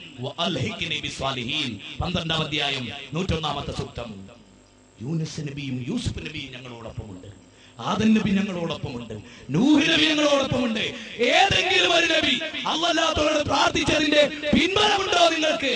وألحقني بالصالحين പന്ത്രണ്ടാം അധ്യായം നൂറ്റൊന്നാമത്തെ സൂക്തം യൂനിസ് നബിയും യൂസുഫ് നബിയും ഞങ്ങളോടൊപ്പമുണ്ട് ആദൻ നബി ഞങ്ങളോടൊപ്പമുണ്ട് നൂഹ് നബി ഞങ്ങളോടൊപ്പമുണ്ട് ഏതെങ്കിലും ഒരു നബി അള്ളല്ലാത്തവരോട് പ്രാർത്ഥിച്ചതിന്റെ പിൻബലമുണ്ടോ നിങ്ങൾക്ക്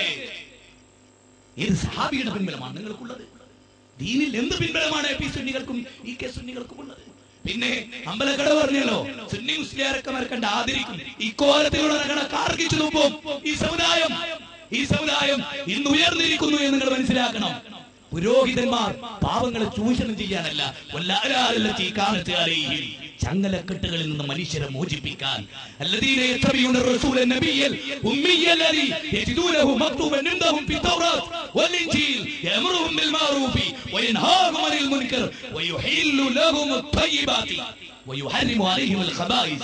ഏത് സഹാബിയുടെ പിൻബലമാണ് നിങ്ങൾക്കുള്ളത് ദീനിൽ എന്ത് പിൻബലമാണ് എ പി സുന്നികൾക്കും ഇ കെ സുന്നികൾക്കും ഉള്ളത് പിന്നെ അമ്പലക്കട പറഞ്ഞല്ലോ സുന്നി മുസ്ലിയാരൊക്കെ മറക്കണ്ട ആദരിക്കും ഇക്കോലത്തിലൂടെ നടക്കണ കാർക്കിച്ചു തുപ്പും ഈ സമുദായം ഈ സമുദായം ഇന്ന് ഉയർന്നിരിക്കുന്നു എന്ന് നിങ്ങൾ മനസ്സിലാക്കണം പുരോഹിതന്മാർ പാവങ്ങളെ ചൂഷണം ചെയ്യാനല്ല വല്ലാരാലല്ലത്തി കാലത്ത് അലൈഹിം ചങ്ങലക്കെട്ടുകളിൽ നിന്ന് മനുഷ്യരെ മോചിപ്പിക്കാൻ الذين يتبعون الرسول النبي الأمي الذي يجدونه مكتوبا عندهم في التوراة والإنجيل يأمرهم بالمعروف وينهاهم عن المنكر ويحل لهم الطيبات ويحرم عليهم الخبائث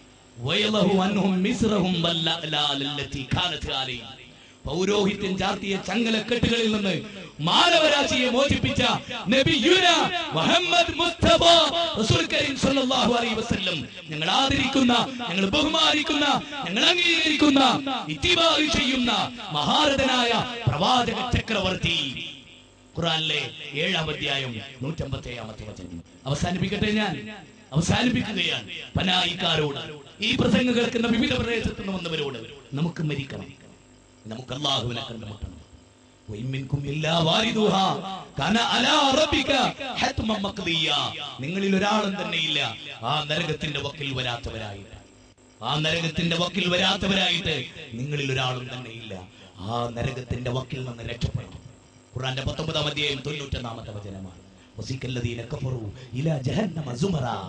ويضع عنهم مصرهم والأغلال التي كانت عليهم പൗരോഹിത്യം ചാർത്തിയ ചങ്ങലക്കെട്ടുകളിൽ നിന്ന് മാനവരാശിയെ മോചിപ്പിച്ച നബിയുന മുഹമ്മദ് മുസ്തഫ റസൂൽ കരീം സല്ലല്ലാഹു അലൈഹി വസല്ലം ഞങ്ങൾ ആദരിക്കുന്ന ഞങ്ങൾ ബഹുമാനിക്കുന്ന ഞങ്ങൾ അംഗീകരിക്കുന്ന ഇത്തിബാഹ് ചെയ്യുന്ന മഹാരഥനായ പ്രവാചക ചക്രവർത്തി ഖുറാനിലെ ഏഴാം അധ്യായം നൂറ്റമ്പത്തി ഏഴാമത്തെ വചനം അവസാനിപ്പിക്കട്ടെ ഞാൻ അവസാനിപ്പിക്കുകയാണ് പനായിക്കാരോട് ഈ പ്രസംഗം കേൾക്കുന്ന വിവിധ പ്രദേശത്ത് നിന്ന് വന്നവരോട് നമുക്ക് മരിക്കണം നമുക്ക് അള്ളാഹുവിനെ കണ്ടുമുട്ടണം വൈമിൻകും ഇല്ലാ വാരിദുഹാ കന അലാ റബ്ബിക ഹത്മം മഖ്ദിയ നിങ്ങളിൽ ഒരാളും തന്നെ ഇല്ല ആ നരകത്തിന്റെ വക്കിൽ വരാത്തവരായിട്ട് ആ നരകത്തിന്റെ വക്കിൽ വരാത്തവരായിട്ട് നിങ്ങളിൽ ഒരാളും തന്നെ ഇല്ല ആ നരകത്തിന്റെ വക്കിൽ നിന്ന് രക്ഷപ്പെടണം ഖുർആന്റെ പത്തൊമ്പതാം അധ്യായം തൊണ്ണൂറ്റൊന്നാമത്തെ വചനമാണ് വസിക്കല്ലദീന കഫറു ഇലാ ജഹന്നമ സുമറാ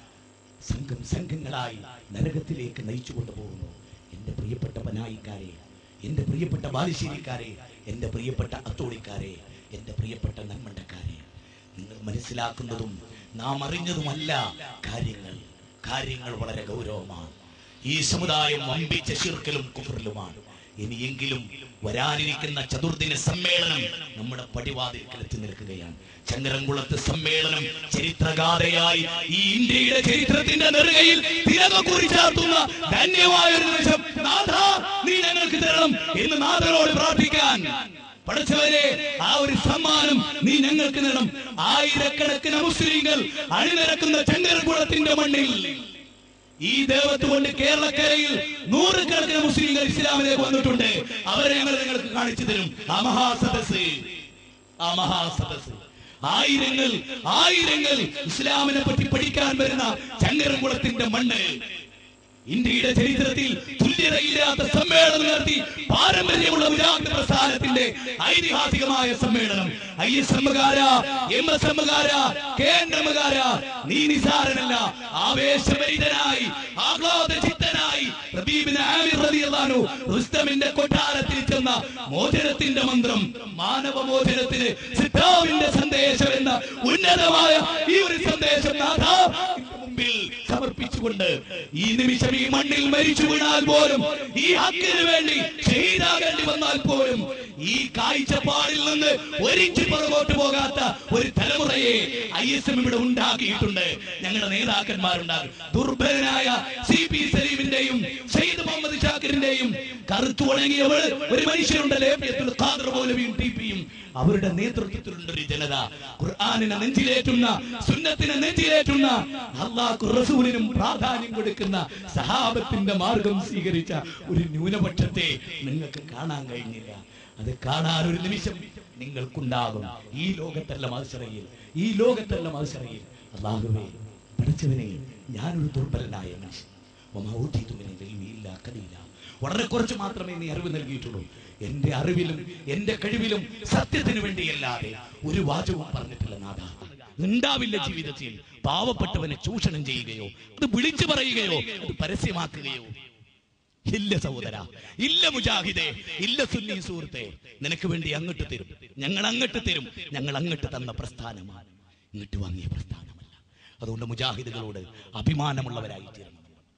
സംഘം സംഘങ്ങളായി നരകത്തിലേക്ക് നയിച്ചു കൊണ്ടുപോകുന്നു എന്റെ പ്രിയപ്പെട്ട പനായിക്കാരെ എന്റെ പ്രിയപ്പെട്ട ബാലുശ്ശേരിക്കാരെ എന്റെ പ്രിയപ്പെട്ട അത്തോളിക്കാരെ എന്റെ പ്രിയപ്പെട്ട നന്മണ്ടക്കാരെ നിങ്ങൾ മനസ്സിലാക്കുന്നതും നാം അറിഞ്ഞതുമല്ല കാര്യങ്ങൾ കാര്യങ്ങൾ വളരെ ഗൗരവമാണ് ഈ സമുദായം വമ്പിച്ച ശിർക്കലും കുഫറിലുമാണ് ഇനിയെങ്കിലും വരാനിരിക്കുന്ന ചതുർദിന സമ്മേളനം നമ്മുടെ പടിവാതിൽക്കൽ എത്തി നിൽക്കുകയാണ് ചങ്ങരംകുളത്ത് സമ്മേളനം ചരിത്രഗാഥയായി ഈ ഇന്ത്യയുടെ ചരിത്രത്തിന്റെ നെറുകയിൽ തിരക കുറിച്ചാർത്തുന്ന ധന്യമായ ഒരു നിമിഷം നാഥ നീ ഞങ്ങൾക്ക് തരണം എന്ന് നാഥനോട് പ്രാർത്ഥിക്കാൻ പഠിച്ചവരെ ആ ഒരു സമ്മാനം നീ ഞങ്ങൾക്ക് നേടണം ആയിരക്കണക്കിന് മുസ്ലിങ്ങൾ അണിനിരക്കുന്ന ചങ്ങരംകുളത്തിന്റെ മണ്ണിൽ ഈ ദേവത്ത് കൊണ്ട് കേരളക്കരയിൽ നൂറുകണക്കിന് മുസ്ലിങ്ങൾ ഇസ്ലാമിലേക്ക് വന്നിട്ടുണ്ട് അവരെ ഞങ്ങൾ നിങ്ങൾക്ക് കാണിച്ചു തരും ആ മഹാസദസ് ആ മഹാസദസ് ആയിരങ്ങൾ ആയിരങ്ങൾ ഇസ്ലാമിനെ പറ്റി പഠിക്കാൻ വരുന്ന ചങ്ങരംകുളത്തിന്റെ മണ്ണ് ഇന്ത്യയുടെ ചരിത്രത്തിൽ തുല്യതയില്ലാത്ത സമ്മേളനം നടത്തി പാരമ്പര്യമുള്ള മുജാഹിദ് പ്രസ്ഥാനത്തിന്റെ ഐതിഹാസികമായ സമ്മേളനം ഐ എസ് എമ്മുകാര എം എസ് എമ്മുകാര കെ എൻ എമ്മുകാര നീ നിസാരനല്ല ആവേശഭരിതനായി ആഹ്ലാദ ചിത്തനായി റബീബിന് ആമിർ റളിയല്ലാഹു അൻഹു റുസ്തമിന്റെ കൊട്ടാരത്തിൽ ചെന്ന മോചനത്തിന്റെ മന്ത്രം മാനവ മോചനത്തിന് സിദ്ധാവിന്റെ സന്ദേശം എന്ന ഉന്നതമായ ഈ ഒരു സന്ദേശം നാഥാ നിന്റെ മുമ്പിൽ സമർപ്പിച്ചുകൊണ്ട് ഈ നിമിഷം ഈ മണ്ണിൽ മരിച്ചു വീണാൽ പോലും ഈ ഹക്കിന് വേണ്ടി ഷഹീദാകേണ്ടി വന്നാൽ പോലും ഈ കാഴ്ചപ്പാടിൽ നിന്ന് ഒരിഞ്ച് പുറകോട്ട് പോകാത്ത ഒരു തലമുറയെ ഐ എസ് എം ഇവിടെ ഉണ്ടാക്കിയിട്ടുണ്ട് ഞങ്ങളുടെ നേതാക്കന്മാരുണ്ടാകും ദുർബലനായ സി പി സലീമിന്റെയും സയ്യിദ് മുഹമ്മദ് ഷാക്കിറിന്റെയും കറുത്തു ഉണങ്ങിയവൾ ഒരു മനുഷ്യരുണ്ടല്ലേ അബ്ദുൽ ഖാദർ മൗലവിയും ടി പിയും അവരുടെ നേതൃത്വത്തിലുണ്ട് ഒരു ജനത ഖുർആാനിനെ നെഞ്ചിലേറ്റുന്ന സുന്നത്തിനെ നെഞ്ചിലേറ്റുന്ന അള്ളാഹു റസൂലിനും പ്രാധാന്യം കൊടുക്കുന്ന സഹാബത്തിന്റെ മാർഗം സ്വീകരിച്ച ഒരു ന്യൂനപക്ഷത്തെ നിങ്ങൾക്ക് കാണാൻ കഴിഞ്ഞില്ല അത് കാണാൻ ഒരു നിമിഷം നിങ്ങൾക്കുണ്ടാകും ഈ ലോകത്തല്ല മത്സരയിൽ ഈ ലോകത്തല്ല മത്സരയിൽ അള്ളാഹുവേ പഠിച്ചവനെ ഞാനൊരു ദുർബലനായ മനുഷ്യൻ വമാ ഊതീതു മിനൽ ഇൽമി ഇല്ലാ ഖലീല. വളരെ കുറച്ച് മാത്രമേ നീ അറിവ് നൽകിയിട്ടുള്ളൂ എന്റെ അറിവിലും എന്റെ കഴിവിലും സത്യത്തിന് വേണ്ടിയല്ലാതെ ഒരു വാചകവും പറഞ്ഞിട്ടില്ല നാഥ ഉണ്ടാവില്ല ജീവിതത്തിൽ പാവപ്പെട്ടവനെ ചൂഷണം ചെയ്യുകയോ അത് വിളിച്ചു പറയുകയോ അത് പരസ്യമാക്കുകയോ ഇല്ല സഹോദര ഇല്ല മുജാഹിദേ ഇല്ല സുന്നി സുഹൃത്തെ നിനക്ക് വേണ്ടി അങ്ങോട്ട് തരും ഞങ്ങൾ അങ്ങോട്ട് തരും ഞങ്ങൾ അങ്ങോട്ട് തന്ന പ്രസ്ഥാനമാണ് ഇങ്ങോട്ട് വാങ്ങിയ പ്രസ്ഥാനമല്ല അതുകൊണ്ട് മുജാഹിദുകളോട് അഭിമാനമുള്ളവരായി തീരണം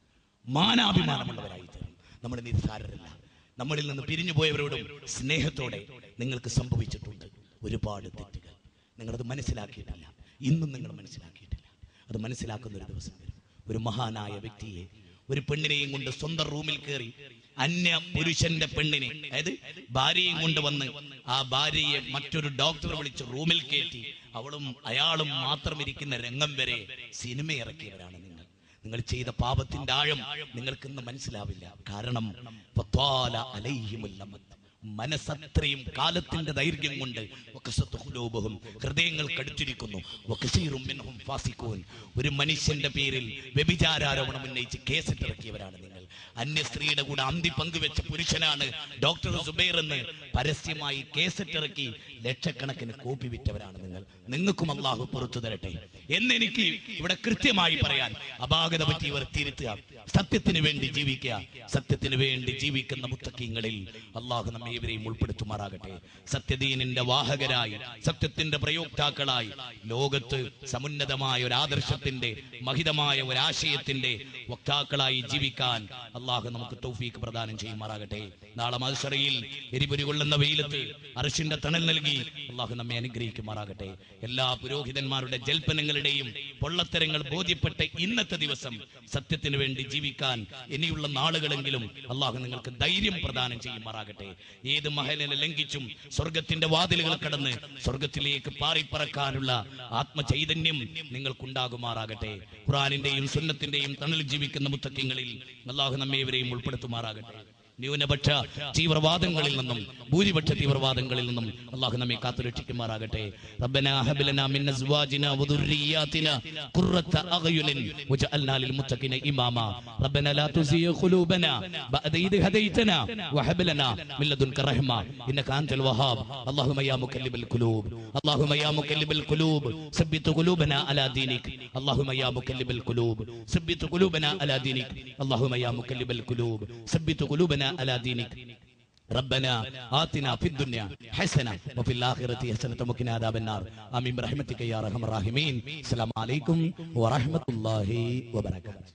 മാനാഭിമാനമുള്ളവരായി തീരണം നമ്മൾ നിസ്സാരരല്ല നമ്മളിൽ നിന്ന് പിരിഞ്ഞു പോയവരോടും സ്നേഹത്തോടെ നിങ്ങൾക്ക് സംഭവിച്ചിട്ടുണ്ട് ഒരുപാട് തെറ്റുകൾ നിങ്ങളത് മനസ്സിലാക്കിയിട്ടില്ല ഇന്നും നിങ്ങൾ മനസ്സിലാക്കിയിട്ടില്ല അത് മനസ്സിലാക്കുന്ന ഒരു ദിവസം വരും ഒരു മഹാനായ വ്യക്തിയെ ഒരു പെണ്ണിനെയും കൊണ്ട് സ്വന്തം റൂമിൽ കയറി അന്യ പുരുഷന്റെ പെണ്ണിനെ അതായത് ഭാര്യയും കൊണ്ട് വന്ന് ആ ഭാര്യയെ മറ്റൊരു ഡോക്ടറെ വിളിച്ച് റൂമിൽ കയറ്റി അവളും അയാളും മാത്രം ഇരിക്കുന്ന രംഗം വരെ സിനിമ ഇറക്കിയവരാണ് നിങ്ങൾ നിങ്ങൾ ചെയ്ത പാപത്തിന്റെ ആഴം നിങ്ങൾക്ക് ഇന്ന് മനസ്സിലാവില്ല കാരണം ഫത്വാല അലൈഹിമുൽ അമദ്. മനസ്സത്രയും കാലത്തിന്റെ ദൈർഘ്യം കൊണ്ട് വകസത്ത് ഖുലൂബുഹും ഹൃദയങ്ങൾ കടിച്ചിരിക്കുന്നു വകസീറും മിൻഹും ഫാസിഖൂൻ. ഒരു മനുഷ്യന്റെ പേരിൽ വ്യഭിചാരാരോപണം ഉന്നയിച്ച് കേസിട്ടിറക്കിയവരാണ് നിങ്ങൾ അന്യ സ്ത്രീയുടെ കൂടെ അന്തി പങ്കുവെച്ച പുരുഷനാണ് ഡോക്ടർ സുബൈർ എന്ന് പരസ്യമായി കേസിട്ടിറക്കി ലക്ഷക്കണക്കിന് കോപ്പി വിറ്റവരാണ് നിങ്ങൾ നിങ്ങൾക്കും അള്ളാഹു പുറത്തു തരട്ടെ എന്നെനിക്ക് ഇവിടെ കൃത്യമായി പറയാൻ അപാകത പറ്റിയവർ തിരുത്തുക സത്യത്തിന് വേണ്ടി ജീവിക്കുക സത്യത്തിന് വേണ്ടി ജീവിക്കുന്ന മുത്തക്കീങ്ങളിൽ അള്ളാഹു നമ്മെ ഇവരെയും ഉൾപ്പെടുത്തുമാറാകട്ടെ സത്യദീനിന്റെ വാഹകരായി സത്യത്തിന്റെ പ്രയോക്താക്കളായി ലോകത്ത് സമുന്നതമായ ഒരു ആദർശത്തിന്റെ മഹിതമായ ഒരു ആശയത്തിന്റെ വക്താക്കളായി ജീവിക്കാൻ അള്ളാഹു നമുക്ക് തൗഫീക്ക് പ്രദാനം ചെയ്യുമാറാകട്ടെ നാളെ മത്സരയിൽ എരിപൊരി കൊള്ളുന്ന വെയിലത്ത് അറിഷിന്റെ തണൽ നൽകി അള്ളാഹു നമ്മെ അനുഗ്രഹിക്കുമാറാകട്ടെ എല്ലാ പുരോഹിതന്മാരുടെ ജൽപ്പനങ്ങളുടെയും പൊള്ളത്തരങ്ങൾ ബോധ്യപ്പെട്ട ഇന്നത്തെ ദിവസം സത്യത്തിന് വേണ്ടി ജീവിക്കാൻ ഇനിയുള്ള നാളുകളെങ്കിലും അള്ളാഹു നിങ്ങൾക്ക് ധൈര്യം പ്രദാനം ചെയ്യുമാറാകട്ടെ ഏത് മഹലിനെ ലംഘിച്ചും സ്വർഗത്തിന്റെ വാതിലുകൾ കടന്ന് സ്വർഗത്തിലേക്ക് പാറിപ്പറക്കാനുള്ള ആത്മചൈതന്യം നിങ്ങൾക്കുണ്ടാകുമാറാകട്ടെ ഖുറാനിന്റെയും സുന്നത്തിന്റെയും തണലിൽ ജീവിക്കുന്ന മുത്തക്യങ്ങളിൽ അള്ളാഹു നമ്മെ ഇവരെയും ഉൾപ്പെടുത്തുമാറാകട്ടെ ന്യൂനപക്ഷ തീവ്രവാദങ്ങളിൽ നിന്നും ഭൂരിപക്ഷ തീവ്രവാദങ്ങളിൽ നിന്നും അള്ളാഹു നമ്മെ കാത്തുരക്ഷിക്കുമാറാകട്ടെ റബ്ബനാ ഹബ് ലനാ മിൻ അസ്വാജിനാ വദുർരിയാതിനാ ഖുർറത അഗ്യുനിൻ വജഅൽനാ ലിൽമുത്തഖിന ഇമാമാ റബ്ബനാ ലാ തുസിയ ഖുലൂബനാ ബഅദ ഇദ് ഹദൈതനാ വഹബ് ലനാ മിൻ ലദുൻക റഹ്മ ഇന്നക അൻതൽ വഹാബ് اللهم يا مقلب القلوب اللهم يا مقلب القلوب ثبت قلوبنا على دينك اللهم يا مقلب القلوب ثبت قلوبنا على دينك اللهم يا مقلب القلوب ثبت قلوبنا على دينك ربنا آتنا في الدنيا حسنة وفي الآخرة حسنة وقنا عذاب النار آمين برحمتك يا أرحم الراحمين السلام عليكم ورحمة الله وبركاته